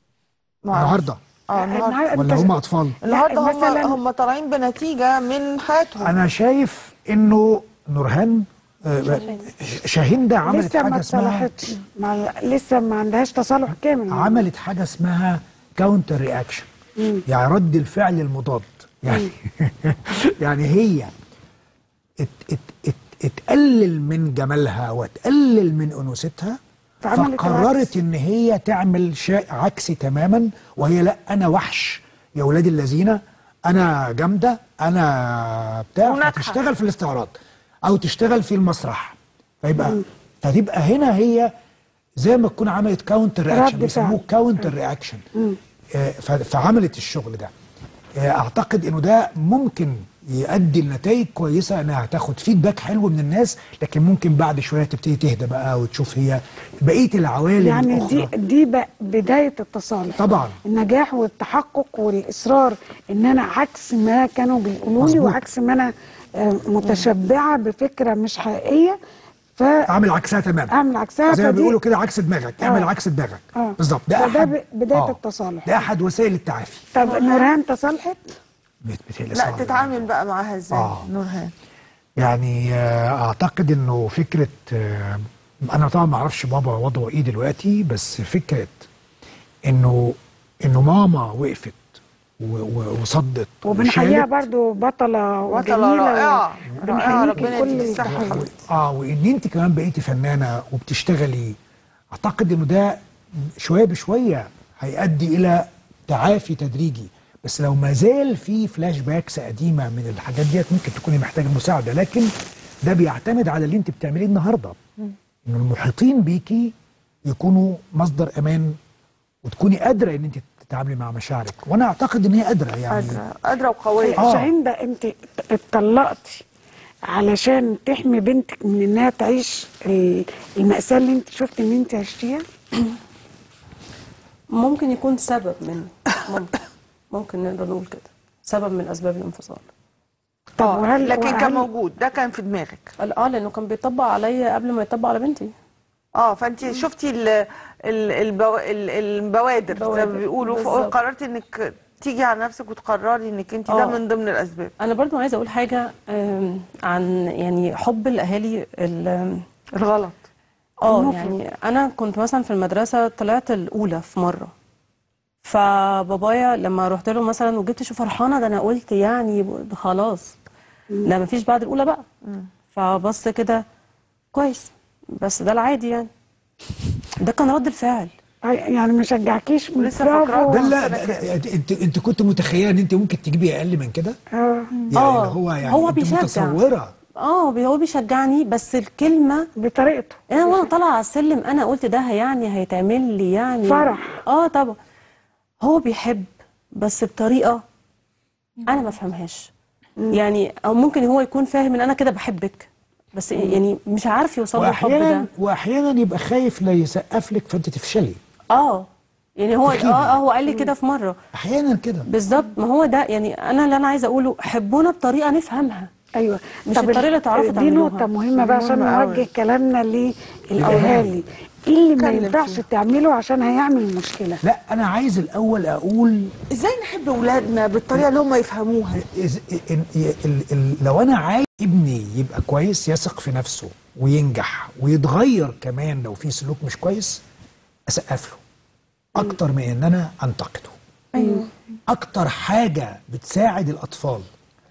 B: ما أعرفش.
E: النهارده
B: اه النهارده
C: النهار-
E: ولا
C: أنت-
E: هم اطفال
B: النهارده هم
C: مثلاً-
B: هم طالعين بنتيجه من حياتهم
E: انا شايف انه نورهان آه، شاهين ده عملت
C: لسه ما
E: حاجه اسمها
C: اتصلحتش ما لسه ما عندهاش تصالح كامل
E: عملت حاجه اسمها كاونتر رياكشن يعني رد الفعل المضاد يعني يعني هي ات ات ات اتقلل من جمالها وتقلل من انوثتها
C: فعملت
E: فقررت
C: العكس.
E: ان هي تعمل شيء عكسي تماما وهي لا انا وحش يا ولاد الذين انا جامده انا بتاع
B: وناجحة.
E: تشتغل في الاستعراض او تشتغل في المسرح فيبقى فتبقى هنا هي زي ما تكون عملت كاونتر رياكشن
C: رد
E: بيسموه
C: فعل.
E: كاونتر رياكشن فعملت الشغل ده آه، اعتقد انه ده ممكن يؤدي لنتائج كويسه انها هتاخد فيدباك حلو من الناس لكن ممكن بعد شويه تبتدي تهدى بقى وتشوف هي بقيه العوالم
C: يعني
E: الاخرى
C: دي دي ب- بدايه التصالح
E: طبعا
C: النجاح والتحقق والاصرار ان انا عكس ما كانوا بيقولوا لي
E: مظبوط.
C: وعكس ما انا آه، متشبعه بفكره مش حقيقيه
E: اعمل عكسها تماما
C: فاعمل عكسها
E: زي ما
C: فدي-
E: بيقولوا كده عكس دماغك اعمل
C: آه.
E: عكس دماغك
C: آه.
E: بالظبط ده
C: فده
E: احد
C: ب- بداية
E: آه.
C: التصالح.
E: ده احد وسائل التعافي
C: طب نورهان تصالحت
E: بت- بتهيألي
B: لا
E: صعب.
B: تتعامل بقى معاها ازاي
E: آه.
B: نورهان
E: يعني آه، اعتقد انه فكره آه، انا طبعا ما اعرفش بابا وضعه ايه دلوقتي بس فكره انه انه ماما وقفت و- و- وصدت
C: وبنحييها
E: وشالت.
C: برضو بطله
B: بطلة
C: وجميله
B: رائعة
C: و-
B: رائعة
C: بنحييكي
B: ربنا
C: كل
B: يديك الصحة
C: التحية.
B: حبيبتي
E: اه وان انت كمان بقيتي فنانه وبتشتغلي اعتقد انه ده شويه بشويه هيؤدي الى تعافي تدريجي بس لو ما زال في فلاش باكس قديمه من الحاجات ديت ممكن تكوني محتاجه مساعده لكن ده بيعتمد على اللي انت بتعمليه النهارده ان المحيطين بيكي يكونوا مصدر امان وتكوني قادره ان انت تتعاملي مع مشاعرك وانا اعتقد ان هي قادره يعني
B: قادرة قادرة وقوية
E: آه.
C: شاهين ده انت اتطلقتي علشان تحمي بنتك من انها تعيش ال- المأساة اللي انت شفت ان انت عشتيها
D: ممكن يكون سبب منه ممكن ممكن نقدر نقول كده سبب من اسباب الانفصال
C: طب
B: آه،
C: وهل
B: لكن كان
C: وهل-
B: موجود ده كان في دماغك
D: اه لانه كان بيطبق عليا قبل ما يطبق على بنتي
B: اه فانت شفتي ال ال البو ال البوادر زي ما
D: البوادر،
B: بيقولوا
D: بالظبط.
B: فقررتي انك تيجي على نفسك وتقرري انك انت ده
D: آه.
B: من ضمن الاسباب
D: انا برضو عايزه اقول حاجه آم، عن يعني حب الاهالي ال-
B: الغلط
D: اه
C: المفرط.
D: يعني انا كنت مثلا في المدرسه طلعت الاولى في مره فبابايا لما رحت له مثلا وجبت شو فرحانه ده انا قلت يعني ب- خلاص لا مفيش بعد الاولى بقى فبص كده كويس بس ده العادي يعني ده كان رد الفعل
C: يعني ما شجعكيش
B: ولسه
C: برافو.
B: فاكراه.
E: ده لا
B: سنة
E: ده- ده- انت انت كنت متخيله ان انت ممكن تجيبي اقل من كده
C: اه
E: يعني
D: آه،
E: اللي هو يعني
D: هو
E: انت
D: بيشجع.
E: متصوره
D: اه بي- هو بيشجعني بس الكلمه
C: بطريقته
D: انا وانا طالعه على السلم انا قلت ده يعني هيتعمل لي يعني
C: فرح.
D: اه طبعا هو بيحب بس بطريقه انا ما فهمهاش يعني او ممكن هو يكون فاهم ان انا كده بحبك بس يعني مش عارف يوصل له الحب
E: واحيانا
D: ده
E: واحيانا يبقى خايف لا يسقف لك فانت تفشلي
D: اه يعني هو اه
E: تخيل.
D: آه، هو قال لي كده في مره
E: احيانا كده
D: بالظبط ما هو ده يعني انا اللي انا عايزه اقوله حبونا بطريقه نفهمها
C: ايوه
D: مش
C: طب
D: الطريقة اللي تعرفوا
C: دي
D: تعملوها.
C: نقطة مهمة بقى عشان
B: مهمة
C: نوجه
B: أوي.
C: كلامنا للأهالي ايه اللي ما
B: اتكلم
C: ينفعش
B: فيها.
C: تعمله عشان هيعمل مشكلة
E: لا انا عايز الاول اقول
B: ازاي نحب اولادنا بالطريقه اللي هم يفهموها
E: إز- إن ال ال لو انا عايز ابني يبقى كويس يثق في نفسه وينجح ويتغير كمان لو في سلوك مش كويس اسقف له اكتر من ان انا انتقده
B: ايوه
E: اكتر حاجه بتساعد الاطفال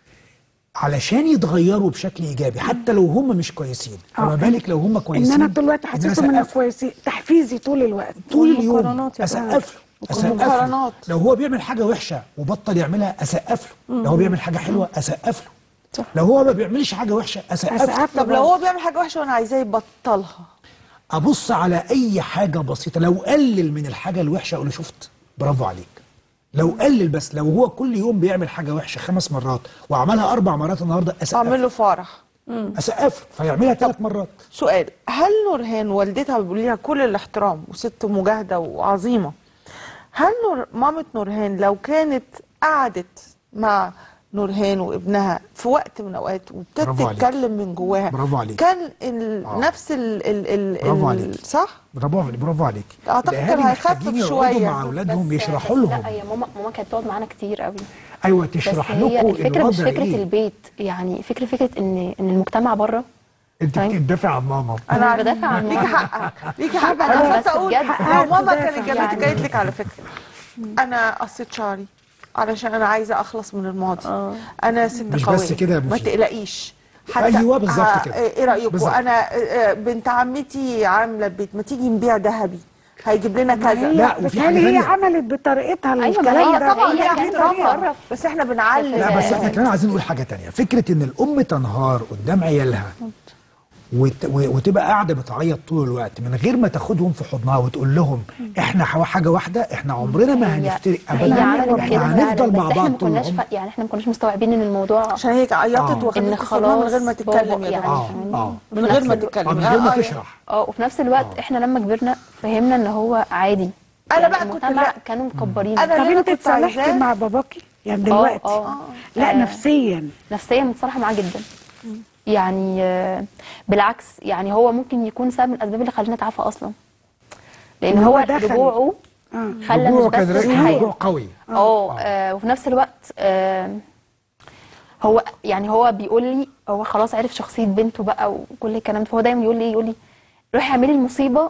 E: علشان يتغيروا بشكل ايجابي حتى لو هم مش كويسين فما
C: آه،
E: بالك لو هم كويسين
C: ان انا طول الوقت
E: إن أنا
C: حاسسهم انهم
E: أسقف له.
C: كويسين تحفيزي طول الوقت
E: طول اليوم
D: والمقارنات يا
E: اسقف له اسقف له
B: والمقارنات.
E: لو هو بيعمل حاجه وحشه وبطل يعملها اسقف له لو هو بيعمل حاجه حلوه اسقف له
D: صح.
E: لو هو ما بيعملش حاجه وحشه اسقف له
C: أسقف له
B: طب لو
C: برضه.
B: هو بيعمل حاجه وحشه وانا عايزاه يبطلها
E: ابص على اي حاجه بسيطه لو قلل من الحاجه الوحشه اقول له شفت برافو عليك لو قلل بس لو هو كل يوم بيعمل حاجه وحشه خمس مرات وعملها اربع مرات النهارده اسقف
B: اعمل
E: له
B: له فرح
E: اسقف له فيعملها ثلاث مرات
B: سؤال هل نورهان والدتها بيقول لها كل الاحترام وست مجاهده وعظيمه هل نور مامة نورهان لو كانت قعدت مع نورهان وابنها في وقت من الاوقات وابتدت
E: برافو عليك.
B: تتكلم من جواها
E: برافو عليك.
B: كان ال...
E: آه.
B: نفس ال... ال... ال...
E: برافو
B: ال...
E: عليك.
B: صح
E: برافو عليك برافو عليك
B: أعتقد كان
E: الأهالي
B: هيخفف
E: محتاجين يقعدوا
B: شوية.
E: مع اولادهم
G: بس-
E: يشرحوا
G: بس
E: لهم
G: لا هي ماما ماما كانت تقعد معانا كتير قوي
E: ايوه
G: بس
E: تشرح
G: هي
E: لكم
G: الفكره مش
E: الوضع
G: فكره
E: ايه
G: البيت يعني فكره فكره ان ان المجتمع بره
E: انت
G: طيب.
E: بتدافع عن ماما
B: انا
G: مش
B: عارفة.
G: بدافع عن
B: ليكي
G: ماما.
B: حق ليكي حق
G: أنا
B: انا
G: بس
B: كنت اقول
G: بجد
B: لو ماما
C: تدافع.
B: كانت جابت
G: يعني-
B: قالت لك على فكره انا قصيت شعري علشان انا عايزه اخلص من الماضي
D: آه.
B: انا ست
E: مش
B: قويه
E: بس كده يا
B: ما
E: مفيد.
B: تقلقيش
E: أيوة بالظبط
B: ه-
E: كده.
B: ايه رايكم
E: بالظبط.
B: انا آه، بنت عمتي عامله بيت ما تيجي نبيع ذهبي هيجيب لنا كذا
E: لا، وفي حاجة
C: بتهيألي هي
E: تانية.
C: عملت بطريقتها
G: أيوة، ما
C: الكلام
G: هي
C: ده
G: طبعاً
C: هي
G: هي
C: عملت
G: كانت
C: طريقة.
G: بتصرف.
B: بس احنا بنعلم
E: لا بس احنا كمان عايزين نقول حاجه تانية فكره ان الام تنهار قدام عيالها وت... و- وتبقى قاعده بتعيط طول الوقت من غير ما تاخدهم في حضنها وتقول لهم احنا حوا- حاجه واحده احنا عمرنا ما
G: هي
E: هنفترق
G: هي
E: ابدا
G: عملت كده
E: احنا
G: فعلا
E: هنفضل
G: بس
E: مع
G: احنا ما
E: بعض طول
G: كناش
E: العمر
G: ف... يعني احنا ما كناش مستوعبين ان الموضوع
B: عشان هي عيطت
E: آه.
B: واخدت
G: ان
B: في حضنها من غير ما
G: خلاص
B: تتكلم
G: بابا
B: يا
G: يعني
B: جماعه
E: اه اه
B: من غير ما
G: نفس الوقت-
B: تتكلم
E: آه، من غير ما
B: آه، آه.
E: تشرح
G: اه وفي نفس الوقت
E: آه.
G: احنا لما كبرنا فهمنا ان هو عادي
B: أنا
G: يعني
B: بقى كنت
G: المجتمع
B: لا.
G: كانوا مكبرين
B: أنا
C: طب
B: اللي أنا
C: انت
B: كنت
C: اتصالحتي
B: عايزاه-
C: مع باباكي يعني
G: اه
C: دلوقتي
G: اه
C: لا
G: آه.
C: نفسيا
G: نفسيا متصالحه معاه جدا يعني آه، بالعكس يعني هو ممكن يكون سبب من الاسباب اللي خلاني اتعافى اصلا لان
C: إن
G: هو
C: هو دخل.
G: رجوعه
C: اه
G: خلى مش
E: رجوعه
G: بس
E: كان رجوع
G: الحياه
E: رجوع قوي
G: اه آه، وفي نفس الوقت آه، هو يعني هو بيقول لي هو خلاص عرف شخصيه بنته بقى وكل الكلام ده فهو دايما يقول لي يقول لي روحي اعملي المصيبه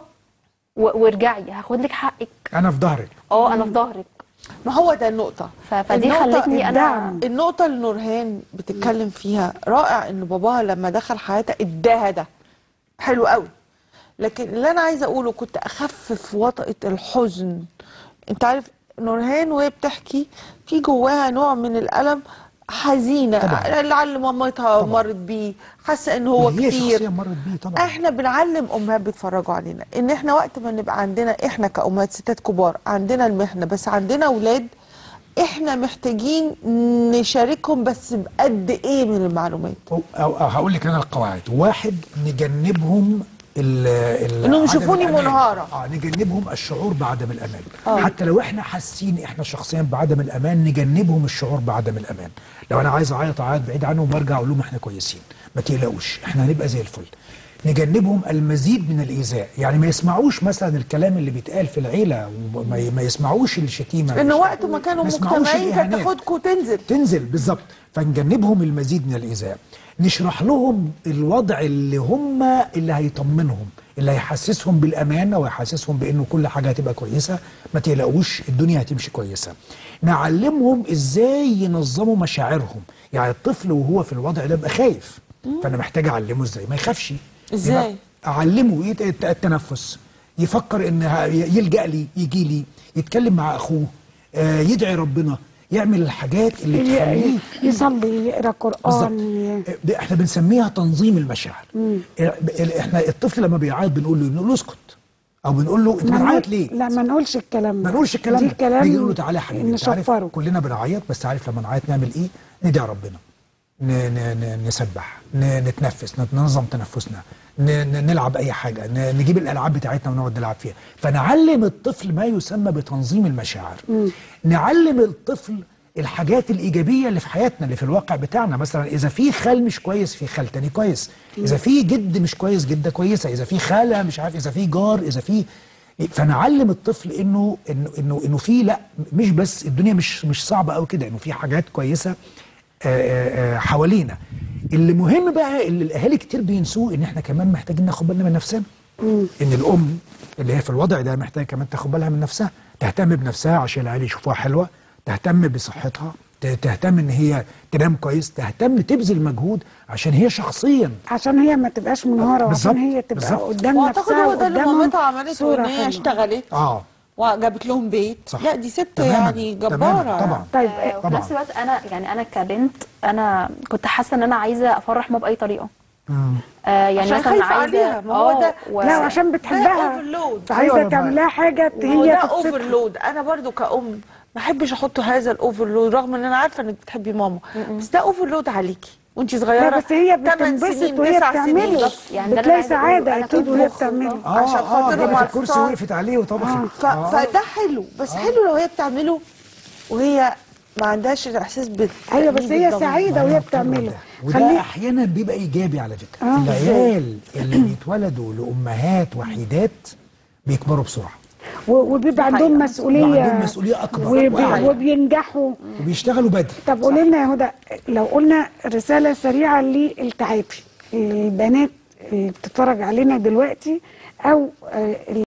G: و- وارجعي هاخد لك حقك
E: انا في ظهرك
G: اه انا في ظهرك
B: ما هو ده النقطه
G: ف- فدي
B: النقطة
G: خلتني انا
C: الدعم.
B: النقطة اللي نورهان بتتكلم فيها رائع ان باباها لما دخل حياتها اداها ده حلو قوي لكن اللي انا عايزة اقوله كنت اخفف وطأة الحزن انت عارف نورهان وهي بتحكي في جواها نوع من الألم حزينة
E: طبعاً.
B: لعل مامتها
E: طبعاً.
B: مرت بيه حاسة ان هو
E: هي
B: كتير
E: شخصيه مرت بيه طبعا
B: احنا بنعلم امهات بيتفرجوا علينا ان احنا وقت ما نبقى عندنا احنا كامهات ستات كبار عندنا المحنه بس عندنا اولاد احنا محتاجين نشاركهم بس بقد ايه من المعلومات
E: أو, أو, أو هقول لك انا القواعد واحد نجنبهم ال ال
B: إنهم
E: عدم
B: يشوفوني
E: الأمان.
B: منهارة.
E: اه نجنبهم الشعور بعدم الامان
B: آه.
E: حتى لو احنا حاسين احنا شخصيا بعدم الامان نجنبهم الشعور بعدم الامان لو انا عايز اعيط اعيط بعيد عنهم وارجع اقول لهم احنا كويسين ما تقلقوش احنا هنبقى زي الفل نجنبهم المزيد من الايذاء يعني ما يسمعوش مثلا الكلام اللي بيتقال في العيله وما ي- ما يسمعوش الشتيمه
B: لان
E: مش-
B: وقت ما كانوا
E: ما يسمعوش
B: مجتمعين كانت
E: الإهانات.
B: تاخدكم وتنزل
E: تنزل بالظبط فنجنبهم المزيد من الايذاء نشرح لهم الوضع اللي هم اللي هيطمنهم اللي هيحسسهم بالامان ويحسسهم بانه كل حاجه هتبقى كويسه ما تقلقوش الدنيا هتمشي كويسه نعلمهم ازاي ينظموا مشاعرهم يعني الطفل وهو في الوضع ده بيبقى خايف فانا محتاج اعلمه ازاي ما يخافش
B: إزاي؟
E: يبقى اعلمه يت- الت- التنفس يفكر ان ه- يلجا لي يجي لي يتكلم مع اخوه آه، يدعي ربنا يعمل الحاجات اللي تخليه
C: يصلي يقرا
E: بالظبط
C: قران ي-
E: دي احنا بنسميها تنظيم المشاعر ال- احنا الطفل لما بيعيط بنقول له بنقول له اسكت او بنقول له انت
C: ما
E: بتعيط
C: نقول-
E: ليه
C: لا ما نقولش الكلام
E: ما
C: ده
E: نقولش الكلام
C: دي
E: ده
C: كلام
E: نيجي نقول له تعالى يا حبيبي انت عارف
C: نشفره
E: كلنا بنعيط بس عارف لما نعيط نعمل ايه ندعي ربنا ن- ن- ن- نسبح ن- نتنفس ننظم تنفسنا ن- ن- نلعب اي حاجه ن- نجيب الالعاب بتاعتنا ونقعد نلعب فيها فنعلم الطفل ما يسمى بتنظيم المشاعر نعلم الطفل الحاجات الايجابيه اللي في حياتنا اللي في الواقع بتاعنا مثلا اذا في خال مش كويس في خال تاني كويس اذا في جد مش كويس جده كويسه اذا في خاله مش عارف اذا في جار اذا في فنعلم الطفل انه انه انه انه في لا مش بس الدنيا مش مش صعبه قوي كده انه في حاجات كويسه آه، آه، آه، حوالينا اللي مهم بقى اللي الاهالي كتير بينسوه ان احنا كمان محتاجين ناخد بالنا من نفسنا ان الام اللي هي في الوضع ده محتاجه كمان تاخد بالها من نفسها تهتم بنفسها عشان العيال يشوفوها حلوه تهتم بصحتها ت- تهتم ان هي تنام كويس تهتم تبذل مجهود عشان هي شخصيا
C: عشان هي ما تبقاش منهاره
E: بالظبط،
C: وعشان هي تبقى
E: بالظبط.
C: قدام
B: واعتقد
C: نفسها
B: هو ده اللي
C: وقدامهم
B: مامتها عملته
C: صورة
B: ان هي
C: حلوة.
B: اشتغلت
E: اه
B: وجابت لهم بيت
E: صح.
B: لا دي ست
E: تماماً،
B: يعني
E: تماماً،
B: جباره
E: طبعا
C: طيب
G: آه، وفي
E: طبعاً.
G: نفس الوقت انا يعني انا كبنت انا كنت حاسه ان انا عايزه افرح ماما باي طريقه
E: مم.
G: آه يعني
B: عشان
G: مثلا
B: خايفة
G: عايزه
B: عليها، ما هو
G: آه،
B: ده-
G: و...
C: لا وعشان بتحبها
B: overload.
C: فعايزه
E: أيوة،
C: تعمل لها حاجه
B: هو
C: هي
B: ده
C: تبسطها
B: اوفرلود انا برضو كأم ما احبش احط هذا الاوفرلود رغم ان انا عارفه انك بتحبي ماما بس ده اوفرلود عليكي وانت صغيره
C: لا بس هي
B: تمن
C: بتنبسط
B: سنين،
C: وهي
B: تسع سنين.
C: بتعمله
G: بالظبط. يعني ده اللي
C: بتلاقي
G: أنا عايزة أقوله.
C: سعاده
G: أنا
C: اكيد
G: كنت
C: وهي
G: مبسوطة.
C: بتعمله
E: اه
B: عشان
E: اه
B: خاطرهم
E: جابت
B: على
E: الكرسي
B: الفطار.
E: وقفت عليه وطبخت
B: ف... فده حلو بس حلو لو هي بتعمله وهي ما عندهاش الاحساس بال
C: ايوه بس هي سعيده وهي بتعمله
E: وده
C: خلي
E: احيانا بيبقى ايجابي على فكره
C: آه،
E: العيال اللي بيتولدوا لامهات وحيدات بيكبروا بسرعه
C: و- وبيبقى عندهم
G: حقيقة.
C: مسؤوليه
E: وعندهم مسؤوليه اكبر
C: وبي...
E: وأعلى.
C: وبينجحوا
E: وبيشتغلوا بدري
C: طب قولي لنا يا هدى لو قلنا رساله سريعه للتعافي البنات اللي بتتفرج علينا دلوقتي او آه، ال-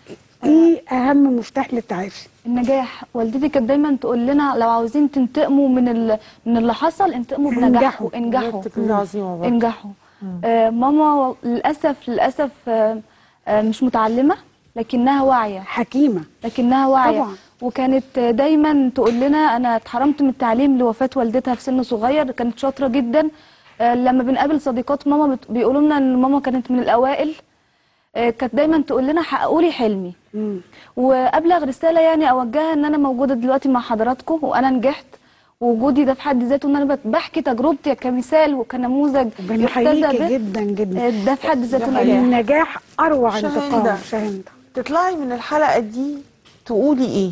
C: ايه اهم مفتاح للتعافي
F: النجاح والدتي كانت دايما تقول لنا لو عاوزين تنتقموا من ال... من اللي حصل انتقموا بنجاحكم
C: انجحوا.
F: انجحوا
B: بجد عظيمه برضه.
F: انجحوا آه ماما للاسف للاسف آه آه مش متعلمه لكنها واعيه
C: حكيمه
F: لكنها واعيه
C: طبعا.
F: وكانت دايما تقول لنا انا اتحرمت من التعليم لوفاه والدتها في سن صغير كانت شاطره جدا آه، لما بنقابل صديقات ماما بت- بيقولوا لنا ان ماما كانت من الاوائل آه، كانت دايما تقول لنا حققوا لي حلمي
C: مم.
F: وابلغ رساله يعني اوجهها ان انا موجوده دلوقتي مع حضراتكم وانا نجحت ووجودي ده في حد ذاته ان انا بت- بحكي تجربتي كمثال وكنموذج يحتذى
C: بنحييكي
F: به
C: جدا جدا
F: آه، ده في حد ذاته نجاح
C: النجاح اروع
B: شاهندة.
C: انتقام شاهندة
B: تطلعي من الحلقه دي تقولي ايه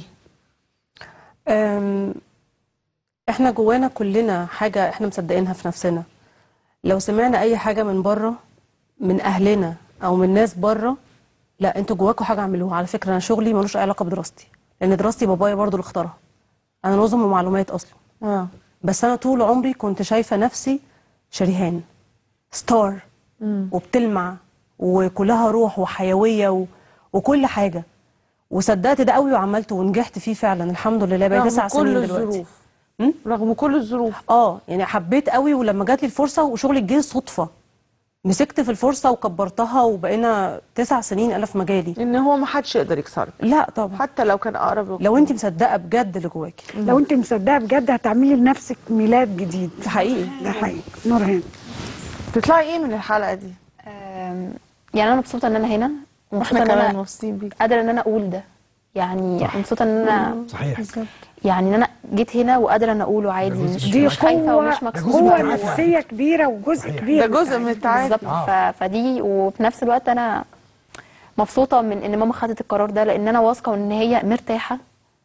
D: أم، احنا جوانا كلنا حاجة احنا مصدقينها في نفسنا لو سمعنا اي حاجة من بره من اهلنا او من ناس بره لا انتوا جواكوا حاجة اعملوها على فكرة انا شغلي ملوش اي علاقة بدراستي لان دراستي بابايا برضو اللي اختارها انا نظم ومعلومات اصلا
B: اه
D: بس انا طول عمري كنت شايفة نفسي شريهان ستار وبتلمع وكلها روح وحيوية و... وكل حاجة وصدقت ده قوي وعملته ونجحت فيه فعلا الحمد لله بقى
B: رغم
D: تسع
B: كل
D: سنين دلوقتي
B: الظروف
D: م?
B: رغم كل الظروف
D: اه يعني حبيت قوي ولما جات لي الفرصه وشغلي جه صدفه مسكت في الفرصه وكبرتها وبقينا تسع سنين انا في مجالي
B: ان هو ما حدش يقدر يكسرك
D: لا طبعا
B: حتى لو كان اقرب لك.
D: لو انت مصدقه بجد اللي جواكي
C: لو انت مصدقه بجد هتعملي لنفسك ميلاد جديد
D: ده حقيقي
C: ده حقيقي نورهان
B: تطلعي ايه من الحلقه دي
G: أم، يعني انا مبسوطه ان انا هنا
B: واحنا
G: مبسوطه ان
B: كمان
G: انا
B: مبسوطين بيك
G: قادره ان انا اقول ده يعني مبسوطه ان انا
E: صحيح
G: يعني ان انا جيت هنا وقادره ان اقوله عادي
E: ده جزء
G: مش,
E: من
C: دي
G: مش خايفه
C: قوه
G: ومش
E: جزء من
G: مكسوفه
C: قوه
E: التعافي.
C: نفسيه كبيره وجزء
E: صحيح.
C: كبير
B: ده جزء من التعافي
G: بالظبط ف... فدي وفي نفس الوقت انا مبسوطه من ان ماما خدت القرار ده لان انا واثقه ان هي مرتاحه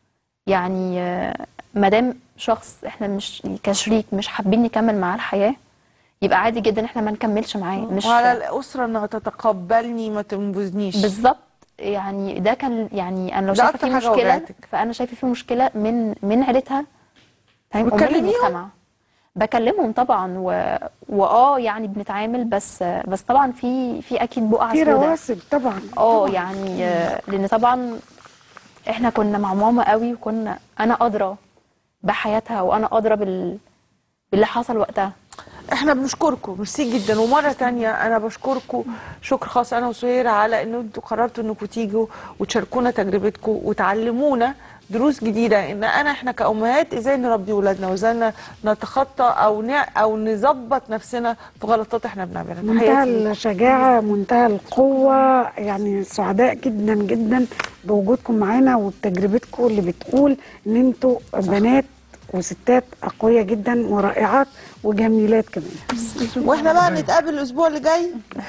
G: يعني آه، مادام شخص احنا مش كشريك مش حابين نكمل معاه الحياه يبقى عادي جدا احنا ما نكملش معاه مش
B: وعلى الاسره انها تتقبلني ما تنبذنيش
G: بالظبط يعني ده كان يعني انا لو
B: ده
G: شايفه
B: أكتر
G: في
B: حاجة
G: مشكله
B: وجعتك.
G: فانا شايفه في مشكله من من عيلتها فاهم ومن
B: بتكلميهم؟
G: المجتمع بكلمهم طبعا و... واه يعني بنتعامل بس بس طبعا في في اكيد بقعه
C: في
G: سوداء
C: رواسب طبعا
G: اه يعني آه، لان طبعا احنا كنا مع ماما قوي وكنا انا ادرى بحياتها وانا ادرى بال باللي حصل وقتها
B: احنا بنشكركم ميرسي جدا ومره تانية انا بشكركم شكر خاص انا وسهير على ان انتوا قررتوا انكم تيجوا وتشاركونا تجربتكم وتعلمونا دروس جديده ان انا احنا كامهات ازاي نربي ولادنا وازاي ن- نتخطى او نع او نظبط نفسنا في غلطات احنا بنعملها
C: منتهى
B: تحياتي ليكم.
C: الشجاعة منتهى القوة يعني سعداء جدا جدا بوجودكم معانا وبتجربتكم اللي بتقول ان انتوا بنات وستات أقوياء جدا ورائعات وجميلات كمان
B: واحنا بقى نتقابل الاسبوع اللي جاي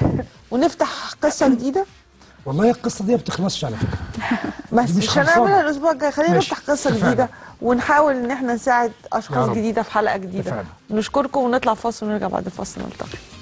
B: ونفتح قصه جديده
E: والله القصه دي ما بتخلصش على فكره
B: بس
E: دي مش
B: مش
E: خلصانة.
B: هنعملها الاسبوع الجاي خلينا
E: ماشي،
B: نفتح قصه
E: اتفقنا.
B: جديده ونحاول ان احنا نساعد
E: يا
B: اشخاص
E: رب.
B: جديده في حلقه جديده
E: اتفقنا.
B: نشكركم ونطلع فاصل ونرجع بعد الفاصل نلتقي